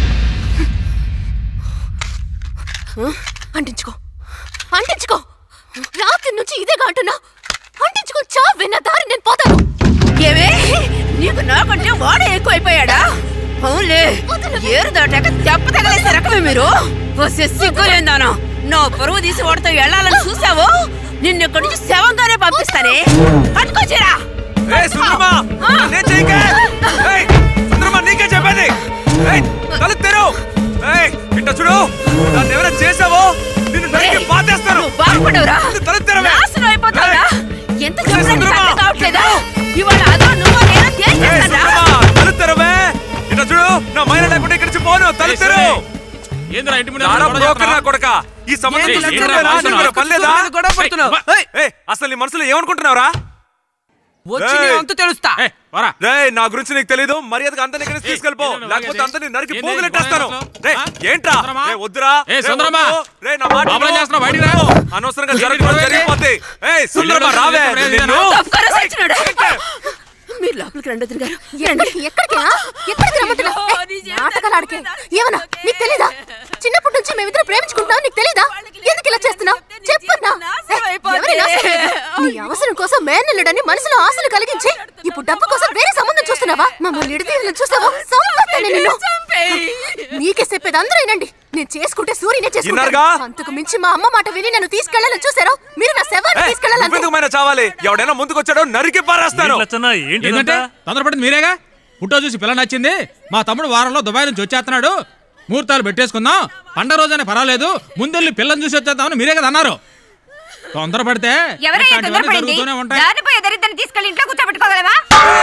అంటించుకో అంటించుకో రాత్రి నుంచి ఇదేగా అంటున్నా అంటించుకో చా విన్న దారి నేను పోతాను ఏమే నీకు నాకంటే వాడే ఎక్కువైపోయాడా అవునులే ఏరు దాటాక దెబ్బ తగలేసే రకమే మీరు వస్తే సిగ్గులేందానా నా పరువు తీసి వాడితో వెళ్ళాలని చూసావు నిన్ను ఇక్కడి నుంచి శవంగానే పంపిస్తానే పట్టుకొచ్చిరా ఏయ్ సుందరమా నేను చేయకే ఏయ్ సుందరమా నీకే చెప్పేది ఏయ్ కళ్ళు తెరు ఏయ్ ఇట్ట చూడు నన్ను ఏమైనా చేసావో నిన్ను నరికి పాతేస్తాను బాగుపడవురా తల తెరవే నాశనం అయిపోతావురా ఎంత ఏయ్, చెప్పినా నీకు సుందరమా! అర్థం కావట్లేదా ఇవాళ అదో నువ్వు నేను ఏయ్ తేల్చేస్తానా సుందరమా తల తెరవే ఇట్ట చూడు నా మైన లేకుండా ఇక్కడి నుంచి పోను తల తెరు ఏంద్రా ఇంటి ముందు నారా గొడవ బ్రోకర్ నా చేస్తున్నావ్? కొడక ఈ సమస్య ఏంటి చూసి ఏంట్రా చూడలేదా? వాసన? నీకు పర్లేదా? గొడవ పడుతున్నావు. ఏయ్, ఏయ్, అసలు నీ మనసులో ఏమనుకుంటున్నావురా వచ్చి నీ ఏయ్. అంతు తెలుస్తా రేయ్ నా గురించి నీకు తెలీదు మర్యాదగా అంతా ఇక్కడ తీసుకెళ్ళిపో ఏంది లేకపోతే నువ్వు అంతా నీ నరికి ఏంది పోగులెట్టేస్తాను గొడవ రేయ్ ఏంట్రా రేయ్ వద్దురా ఏయ్, రేయ్, సుందరమా! వద్దు. రేయ్ నా మాట లోపల విను. చేస్తున్నావు, బయటికి రా. అనవసరంగా ఏంటి జరగకూడదు గొడవ ఏంటి? జరిగిపోతాయి ఏయ్ సుందరమా రావే నిన్ను తప్పుకోరా సచ్చినోడా. మీరు లోపలికి రండి వదిన గారు రండి ఎక్కడికి ఆ? ఎక్కడికి రమ్మంటున్నావు ఏయ్, నాటకాలు ఆడకే ఏమన్నా నీకు తెలీదా చిన్నప్పటి నుంచి మేమిద్దరం ప్రేమించుకుంటున్నావు నీకు తెలీదా ఎందుకు ఇలా చేస్తున్నావు చెప్పన్నా ఏయ్, ఎవరి నాశనం లేదు. నీ అవసరం కోసం మేనల్లుడని మనసులో ఆశలు కలిగించి ఇప్పుడు డబ్బు కోసం వేరే సంబంధం చూస్తున్నావా మమ్మల్ని ఇడితీయాలని చూసావా సంపత్తని నిన్ను నీకే చెప్పేది అందరూ వినండి నేను చేసుకుంటే సూర్యనే విన్నారుగా? చేసుకుంటాను అంతకు మించి మా అమ్మ మాట విని నన్ను తీసుకెళ్లాలని చూసారో మీరు నా శవాన్ని తీసుకెళ్లాలని నువ్వెందుకు చావాలి ఎవడైనా ముందుకు వచ్చాడో నరికి పారేస్తాను ఏంటంటే తొందరపడింది మీరేగా ఫోటో చూసి పిల్ల నచ్చింది మా తమ్ముడు వారంలో దుబాయ్ నుంచి వచ్చేస్తున్నాడు ముహూర్తాలు పెట్టేసుకుందాం పండగ రోజైనా పర్వాలేదు ముందెళ్ళి పిల్లని చూసి వచ్చేద్దామని మీరే కదా అన్నారు తొందరపడితే ఎవరయ్యా ఇట్లాంటివన్నీ తొందరపడింది జరుగుతూనే ఉంటాయి దారిపోయే దరిద్రాన్ని తీసుకెళ్లి ఇంట్లో కూర్చోబెట్టుకోగలవా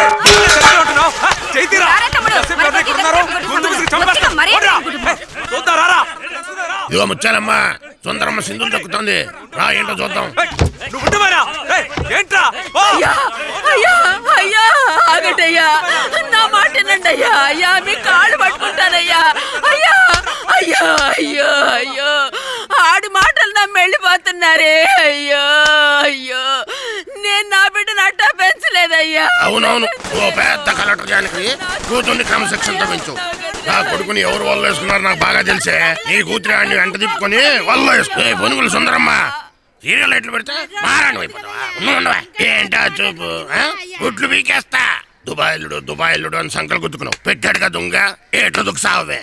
చైతీరా రారా తమ్ముడు, ఎంతసేపు ఎవరిని ఇక్కడ ఉన్నారు? ముందు ముసుగు చంపేస్తా. వచ్చిన మర్యాద పోరా. అనుకుంటున్నావు. ఏయ్, చూద్దాం, రారా. ఇదిగో ముచ్చాలమ్మా సుందరమ్మ సింధులు దక్కుతుంది రా ఏంటో చూద్దాం నువ్వు ఉండిపోయినా? ఏయ్, ఏంట్రా ఓ! అయ్యా అయ్యా అయ్యా ఆగటయ్యా నా మాట వినండి అయ్యా అయ్యా మీ కాళ్ళు పట్టుకుంటానయ్యా అయ్యా అయ్యో అయ్యో అయ్యో ఆడి మాటలు నమ్మి వెళ్ళిపోతున్నారే అయ్యో అయ్యో నేను నా బిడ్డను అట్టా పెంచలేదయ్యా అవునవును ఓ పెద్ద కలెక్టర్ జానికి కూతుర్ని క్రమశిక్షణతో పెంచు నా కొడుకుని ఎవరు వల్ల వేసుకున్నారు నాకు బాగా తెలిసే నీ కూతురి ఆడిని వెంట తిప్పుకొని వల్ల వేసుకుని పొనుగులు సుందరమ్మ సీరియల్ ఎట్లు పెడితే మారాను అయిపోతావా ఉన్ను ఉండవా ఏంటా చూపు ఆ? గుడ్లు పీకేస్తా దుబాయ్లుడు దుబాయ్లుడు అని సంకలు గుద్దుకున్నావు పెట్టాడుగా దొంగ ఏట్లు దుఃఖసావే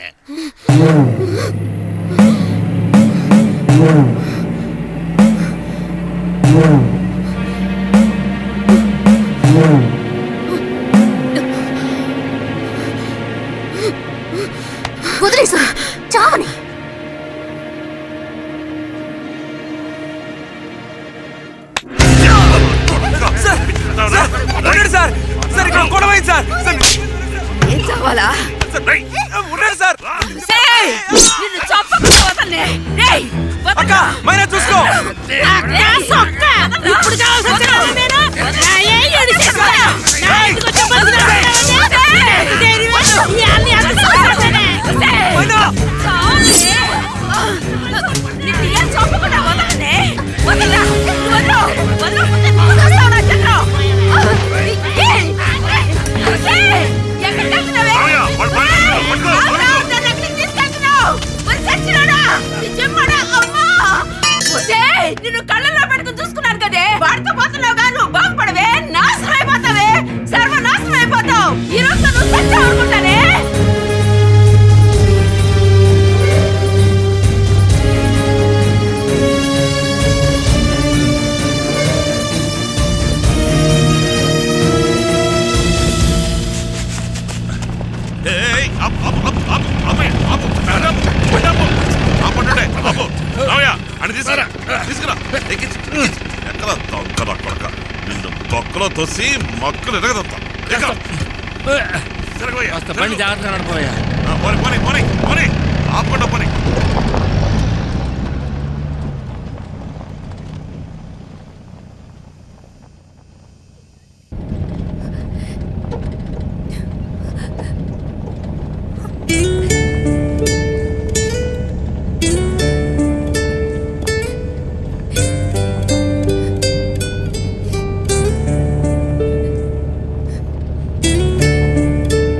వదిలేసు చావని సార్, సార్, ఉండండి సార్ సార్ ఇక్కడ గొడవ అయింది సార్ సార్, ఏం చావాలా సార్, ఏయ్, ఉండండి సార్ ఏయ్, నిన్ను చంపకుండా వదలనే ఏయ్, అక్క మైనా చూసుకో నా సొక్క. ఇప్పుడు కావాల్సి వచ్చిన నేను నా ఏ ఏడు చేస్తా. నా ఇంటికి వచ్చే బతుకు నా ఏయ్, దేని వల్ల? ఈ అన్ని అన్ని చూస్తానే. ఏయ్, చావే. నిన్ను ఏం చంపకుండా వదలనే. వదలరా. వదలు. వదలకపోతే నువ్వు చేస్తావు నా చంద్రం. ఏయ్, ఏయ్, ఎక్కడికి వెళ్తున్నావే? ఆగురా, నన్ను ఎక్కడికి తీసుకెళ్తున్నావు? మరి చచ్చినాడా? నీ చెమ్మడా? అమ్మా! ఒసేయ్, నిన్ను కళ్ళల్లో పెట్టుకుని చూసుకున్నాను కదే వాడితో పోతున్నావుగా నువ్వు బాగుపడవే నాశనం అయిపోతావే సర్వనాశనం అయిపోతావు ఈ రోజు నువ్వు చచ్చావు అనుకుంటానే ఏయ్, ఆపు, ఆపు, ఆపు, ఆపు, ఆపేయ్, ఆపు, ఆపు, ఆపు, ఆపండి, ఆపు. రావయ్యా, అని తీసుకురా, తీసుకురా, ఎక్కించు, ఎక్కించు. ఎక్కరా, దొంగ నా కొడక. నిన్ను తొక్కలో తోసి మక్కలు ఎరగదంతా ఎక్కడ కాస్త బండి జాగ్రత్తగా నడపోయా పోనీ పోనీ పోనీ పోనీ ఆపకుండా పోనీ ఆ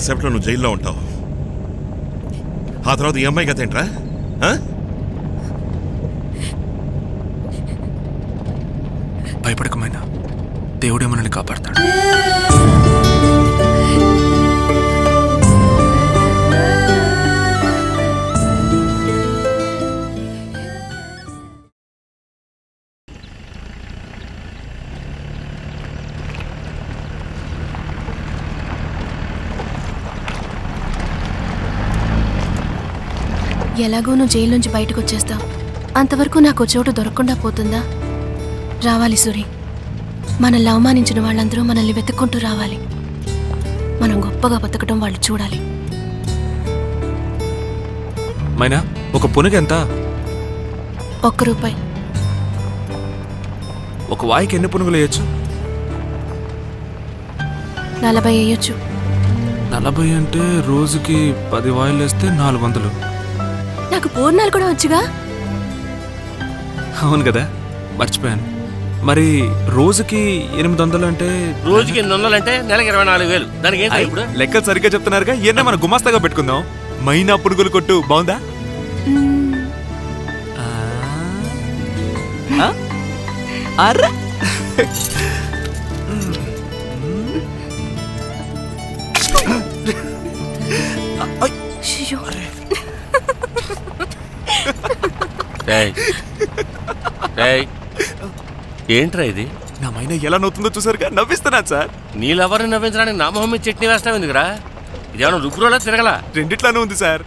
కాసేపట్లో నువ్వు జైల్లో ఉంటావు ఆ తర్వాత ఈ అమ్మాయి కథ ఏంట్రా ఆ? భయపడకమైనా దేవుడే మనల్ని కాపాడతాడు ఎలాగో నువ్వు జైలు నుంచి బయటకు వచ్చేస్తావు అంతవరకు నాకు చోటు దొరకకుండా పోతుందా రావాలి సూరి మనల్ని అవమానించిన వాళ్ళందరూ మనల్ని వెతుక్కుంటూ రావాలి మనం గొప్పగా బతకడం వాళ్ళు చూడాలి మైనా ఒక పునగ ఎంత ఒక్క రూపాయి ఒక వాయికి ఎన్ని పునుగులు వేయచ్చు నలభై వేయొచ్చు నలభై అంటే రోజుకి పది వాయిలు వేస్తే నాలుగు వందలు నాకు పూర్ణాలు కూడా వచ్చుగా అవును కదా మర్చిపోయాను మరి రోజుకి ఎనిమిది వందలు అంటే రోజుకి ఎనిమిది వందలు అంటే నెలకి ఇరవై నాలుగు వేలు దానికి ఏంటి ఐ, ఇప్పుడు లెక్కలు సరిగ్గా చెప్తున్నారుగా ఎన్న మన గుమాస్తాగా పెట్టుకుందాం మైనా పునుగులు కొట్టు బాగుందా ఆ? అర్ర ఏయ్. ఏయ్. ఏంట్రా ఇది నా మైనా ఎలా నవ్వుతుందో చూసారుగా నవ్విస్తున్నాను సార్ నీళ్ళెవరిని నవ్వించడానికి నా మొహం మీద చట్నీ వేస్తావు ఎందుకురా ఇదేమన్నా రుబ్బురోలా తిరగల రెండిట్లానే ఉంది సార్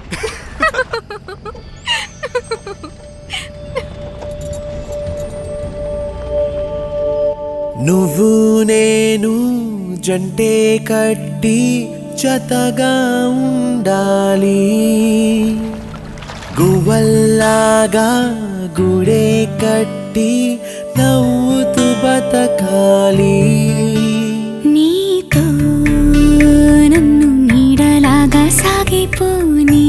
నువ్వు నేను జంటే కట్టి జతగా ఉండాలి గువ్వల్లాగా గుడే కట్టి నవ్వుతూ బతకాలి నీతో నన్ను నీడలాగా సాగిపోని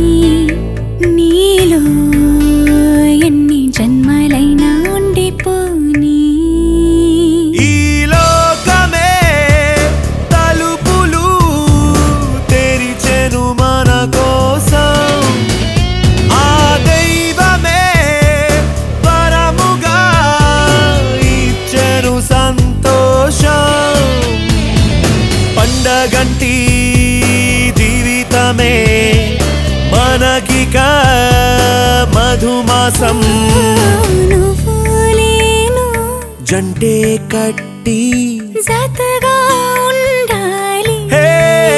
నీలో ఎన్ని జన్మలైనా ఉండిపోని ఈ లోకమే తలుపులు తెరిచెను మన కోసం ఆ దైవమే వరముగా ఇచ్చెను సంతోషం పండగంటి జీవితమే మనకిక మధుమాసం నువ్వు నేను జంటే కట్టి జతగా ఉండాలి హే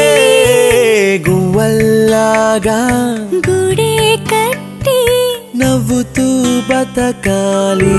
గువ్వల్లాగా గుడే కట్టి నవ్వుతూ బతకాలి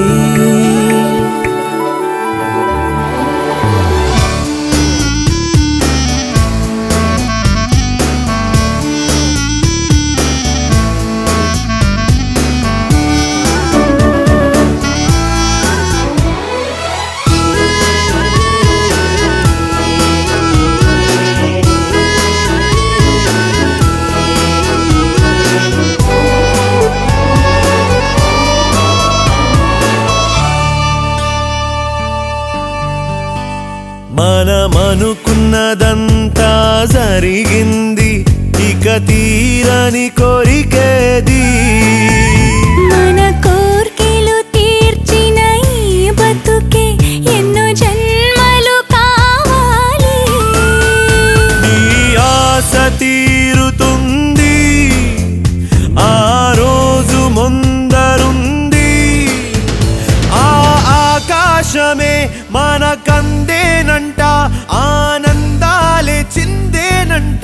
మనమనుకున్నదంతా జరిగింది ఇక తీరని కోరికేది మన కోర్కెలు తీర్చిన ఈ బతుకే ఎన్నో జన్మలు కావాలి నీ ఆశ తీరుతుంది ఆ రోజు ముందరుంది ఆ ఆకాశమే మనకందేనంట ఆనందాలే చిందేనంట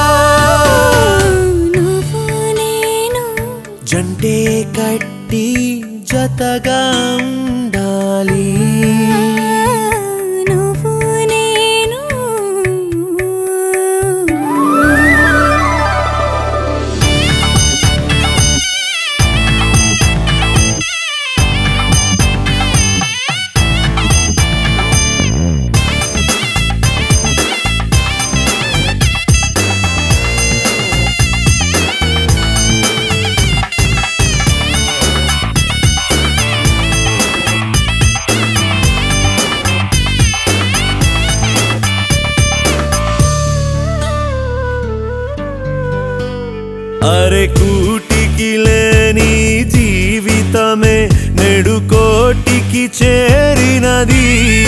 నువ్వు నేను జంటే కట్టి జతగా ఉండాలి నువ్వు నేను అరే కూటికి లేని జీవితమే నెడుకోటికి చేరినది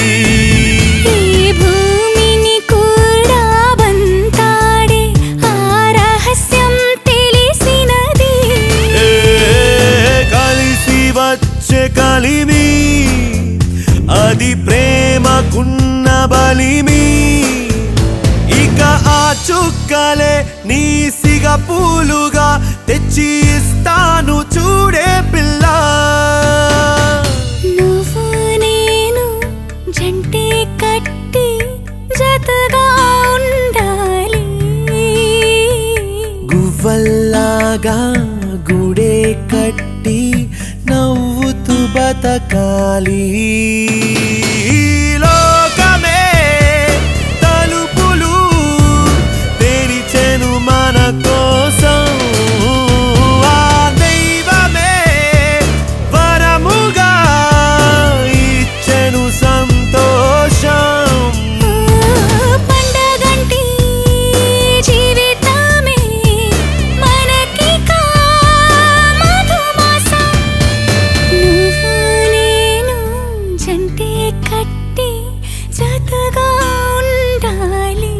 ఈ భూమిని కూడా బంతాడే ఆ రహస్యం తెలిసినది ఏ కలిసి వచ్చే కలిమి అది ప్రేమకున్న బలిమి ఇక ఆ చుక్కలే నీ సిగ పూలుగా తెచ్చి ఇస్తాను చూడే పిల్ల నువ్వు నేను జంటే కట్టి జతగా ఉండాలి గువ్వల్లాగా గుడే కట్టి నవ్వుతూ బతకాలి లోకమే తలుపులు తెరిచెను మన కోసం ఆ దైవమే వరముగా ఇచ్చెను సంతోషం పండగంటి జీవితమే మనకి మధుమాసం నువ్వు నేను జంటే కట్టి జతగా ఉండాలి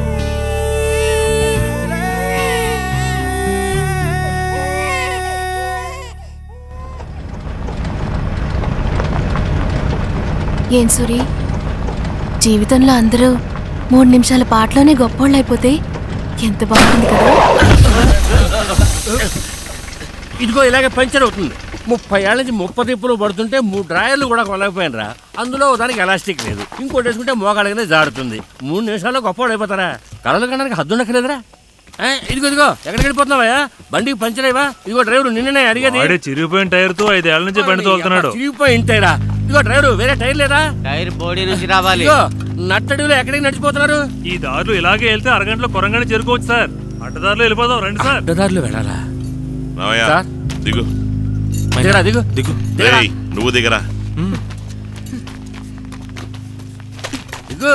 ఏం సూరి జీవితంలో అందరూ మూడు నిమిషాల పాటలోనే గొప్పోళ్ళు అయిపోతే ఎంత బాగుంది కదా ఇదిగో ఇలాగే పంచర్ అవుతుంది ముప్పై ఏళ్ళ నుంచి ముప్పై తిప్పులు పడుతుంటే మూడు డ్రాయర్లు కూడా కొనలేకపోయాను రా అందులో ఓ దానికి ఎలాస్టిక్ లేదు ఇంకోటి వేసుకుంటే మోకాళ్ళగానే జారుతుంది మూడు నిమిషాల్లో గొప్పవాడు అయిపోతారా కళలు కనడానికి హద్దు ఉండక్కలేదురా ఏ, ఇదిగో ఇదిగో ఎక్కడికి వెళ్ళిపోతున్నావా బండికి పంచర్ అయ్యవా ఇదిగో డ్రైవర్ నిన్ననే అడిగేది వాడే చిరిగిపోయిన టైర్ తో ఐదేళ్ల నుంచి బండి తోలుతున్నాడు చిరిగిపోయి ఇంటైరా ఇదిగో డ్రైవర్ వేరే టైర్ లేదా టైర్ బాడీ నుంచి రావాలి ఇదిగో నట్టడిలో ఎక్కడికి నడిచిపోతున్నారు ఈ దారిలో ఇలాగే వెళ్తే అరగంటలో కొరంగానే చేరుకోవచ్చు సార్ అడ్డదారిలో వెళ్ళిపోదాం రండి సార్ అడ్డదారిలో వెళ్ళాలా రావయ్యా సార్? దిగు దిగరా దిగు దిగు రేయ్, నువ్వు దిగరా దిగు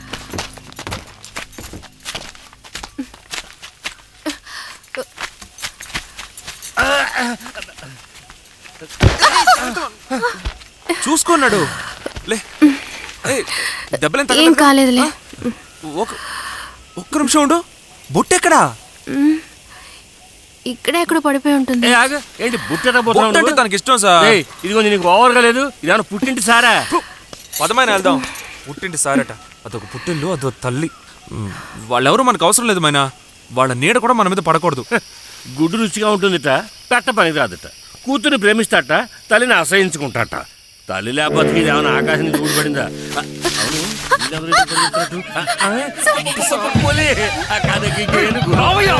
చూసుకున్నాడు లే ఏయ్, దెబ్బలేం ఏం తగలదుగా? కాలేదులే ఒక ఒక్క నిమిషం ఉండు బొట్టెక్కడా మ్. ఇక్కడే ఎక్కడ పడిపోయి ఉంటుంది ఏ ఆగు ఏంటి బుట్టెట బొట్టు అంటే తనకి ఇష్టం సార్. ఇదిగో నీకు ఓవర్గా లేదు ఇదేమన్నా పుట్టింటి సారా పదమైన వెళ్దాం పుట్టింటి సారట అదొక పుట్టిల్లు అదో తల్లి మ్, వాళ్ళెవరూ మనకు అవసరం లేదు మైనా వాళ్ళ నీడ కూడా మన మీద పడకూడదు గుడ్డు రుచిగా ఉంటుందిట పెట్ట పనికి రాదట కూతురు ప్రేమిస్తాట తల్లిని అసహించుకుంటాట తల్లి లేకపోతే ఇది ఏమైనా ఆకాశం నుంచి ఊడిపడిందా ఆ, అవును, వీళ్ళెవరు ఇటు పరిగెత్తున్నట్టు? ఆ, ఆ, సొప్పపోలే. ఆ కథకి ఏనుగు.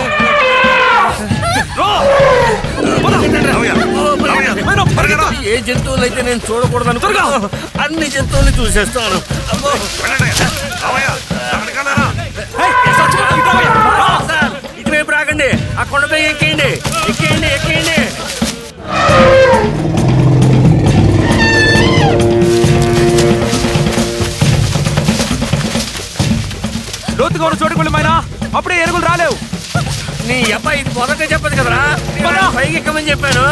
ఏ జంతువులు అయితే నేను చూడకూడదు అనుకున్నా అన్ని జంతువుల్ని చూసేస్తాను అమ్మో. ఏయ్, సార్, ఇటువైపు రాకండి ఆ కొండపై ఎక్కేయండి ఎక్కేయండి ఎక్కేయండి లోతుగా ఉన్న చోటుకు వెళ్ళి మైనా అప్పుడే ఎరుగులు రాలేవు నీ అబ్బాయి ఇది మొదట చెప్పదు కదరా నేను పైకి ఎక్కమని చెప్పాను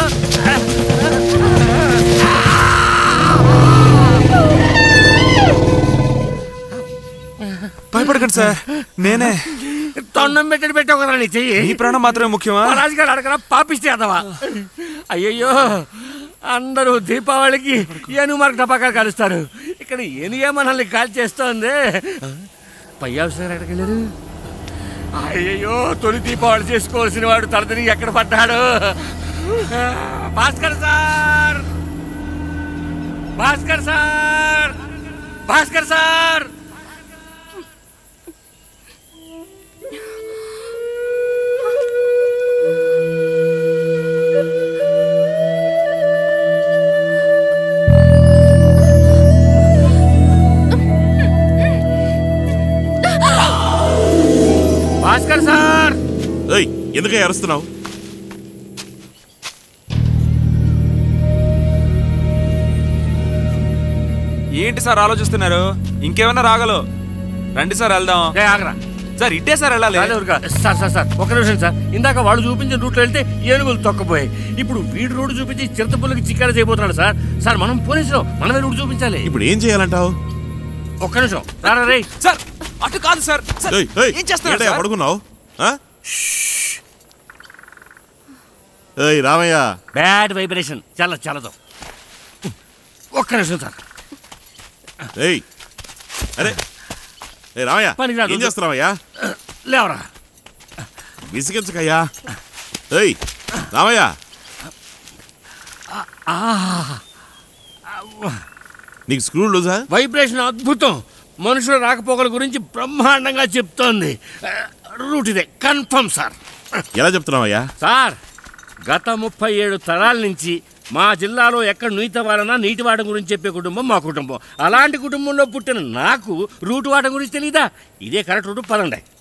భయపడకండి సార్ నేనే తొండం పెట్టడి పెట్టావు కదరా నీ చెయ్యి ఈ ప్రాణం మాత్రమే ముఖ్యమా రాజుగారు అడగరా పాపిస్తే అదవా అయ్యయ్యో అందరూ దీపావళికి ఏను మార్క్ టపాకాలు కలుస్తారు ఇక్కడ ఏనుగే మనల్ని కాల్ చేస్తోంది పై ఆఫీసర్ ఎక్కడికి వెళ్ళారు అయ్యయ్యో తొలి దీపావళి చేసుకోవాల్సిన వాడు తరతని ఎక్కడ పడ్డాడు Bhaskar sir Bhaskar sir Bhaskar sir Bhaskar sir ఏయ్ ఎందుకు అరుస్తున్నావు ఏంటి సార్ ఆలోచిస్తున్నారు ఇంకేమైనా రాగలు రండి సార్ వెళ్దాం ఏ ఆగరా సార్ ఇట్టే సార్ వెళ్ళాలి అదే ఊరుకా. సార్ సార్ సార్ ఒక నిమిషం సార్ ఇందాక వాళ్ళు చూపించిన రూట్లో వెళ్తే ఏనుగులు తొక్కపోయాయి ఇప్పుడు వీడు రోడ్డు చూపించి చిరుతపుల్లకి చిక్కాడ చేయబోతున్నాడు సార్ సార్ మనం పోలీసులు మనమే రూట్ చూపించాలి ఇప్పుడు ఏం చేయాలంటావు ఒక్క నిమిషం రారా రే సార్ అటు కాదు సార్ సార్, ఏయ్, ఏయ్, ఏం చేస్తున్నారు ఏంటయ్యా సార్? పడుకున్నావు ఆ? ఏయ్ రామయ్య బ్యాడ్ వైబ్రేషన్ చాలా చల్లదు ఒక్క నిమిషం సార్ ఏయ్ అరే ఏ రామయ్య పనికి రాదు. ఏం చేస్తున్నావయ్యా లేవరా విసిగించకయ్యా ఏయ్ రామయ్య నీకు స్క్రూ లూజా వైబ్రేషన్ అద్భుతం మనుషుల రాకపోకల గురించి బ్రహ్మాండంగా చెప్తోంది ఆ, రూట్ ఇదే కన్ఫర్మ్ సార్ ఎలా చెప్తున్నావయ్యా సార్ గత ముప్పై ఏడు తరాల నుంచి మా జిల్లాలో ఎక్కడ నీటి వాడనా నీటి వాడడం గురించి చెప్పే కుటుంబం మా కుటుంబం అలాంటి కుటుంబంలో పుట్టిన నాకు రూట్ వాడడం గురించి తెలీదా ఇదే కరెక్ట్ రూట్ పదండి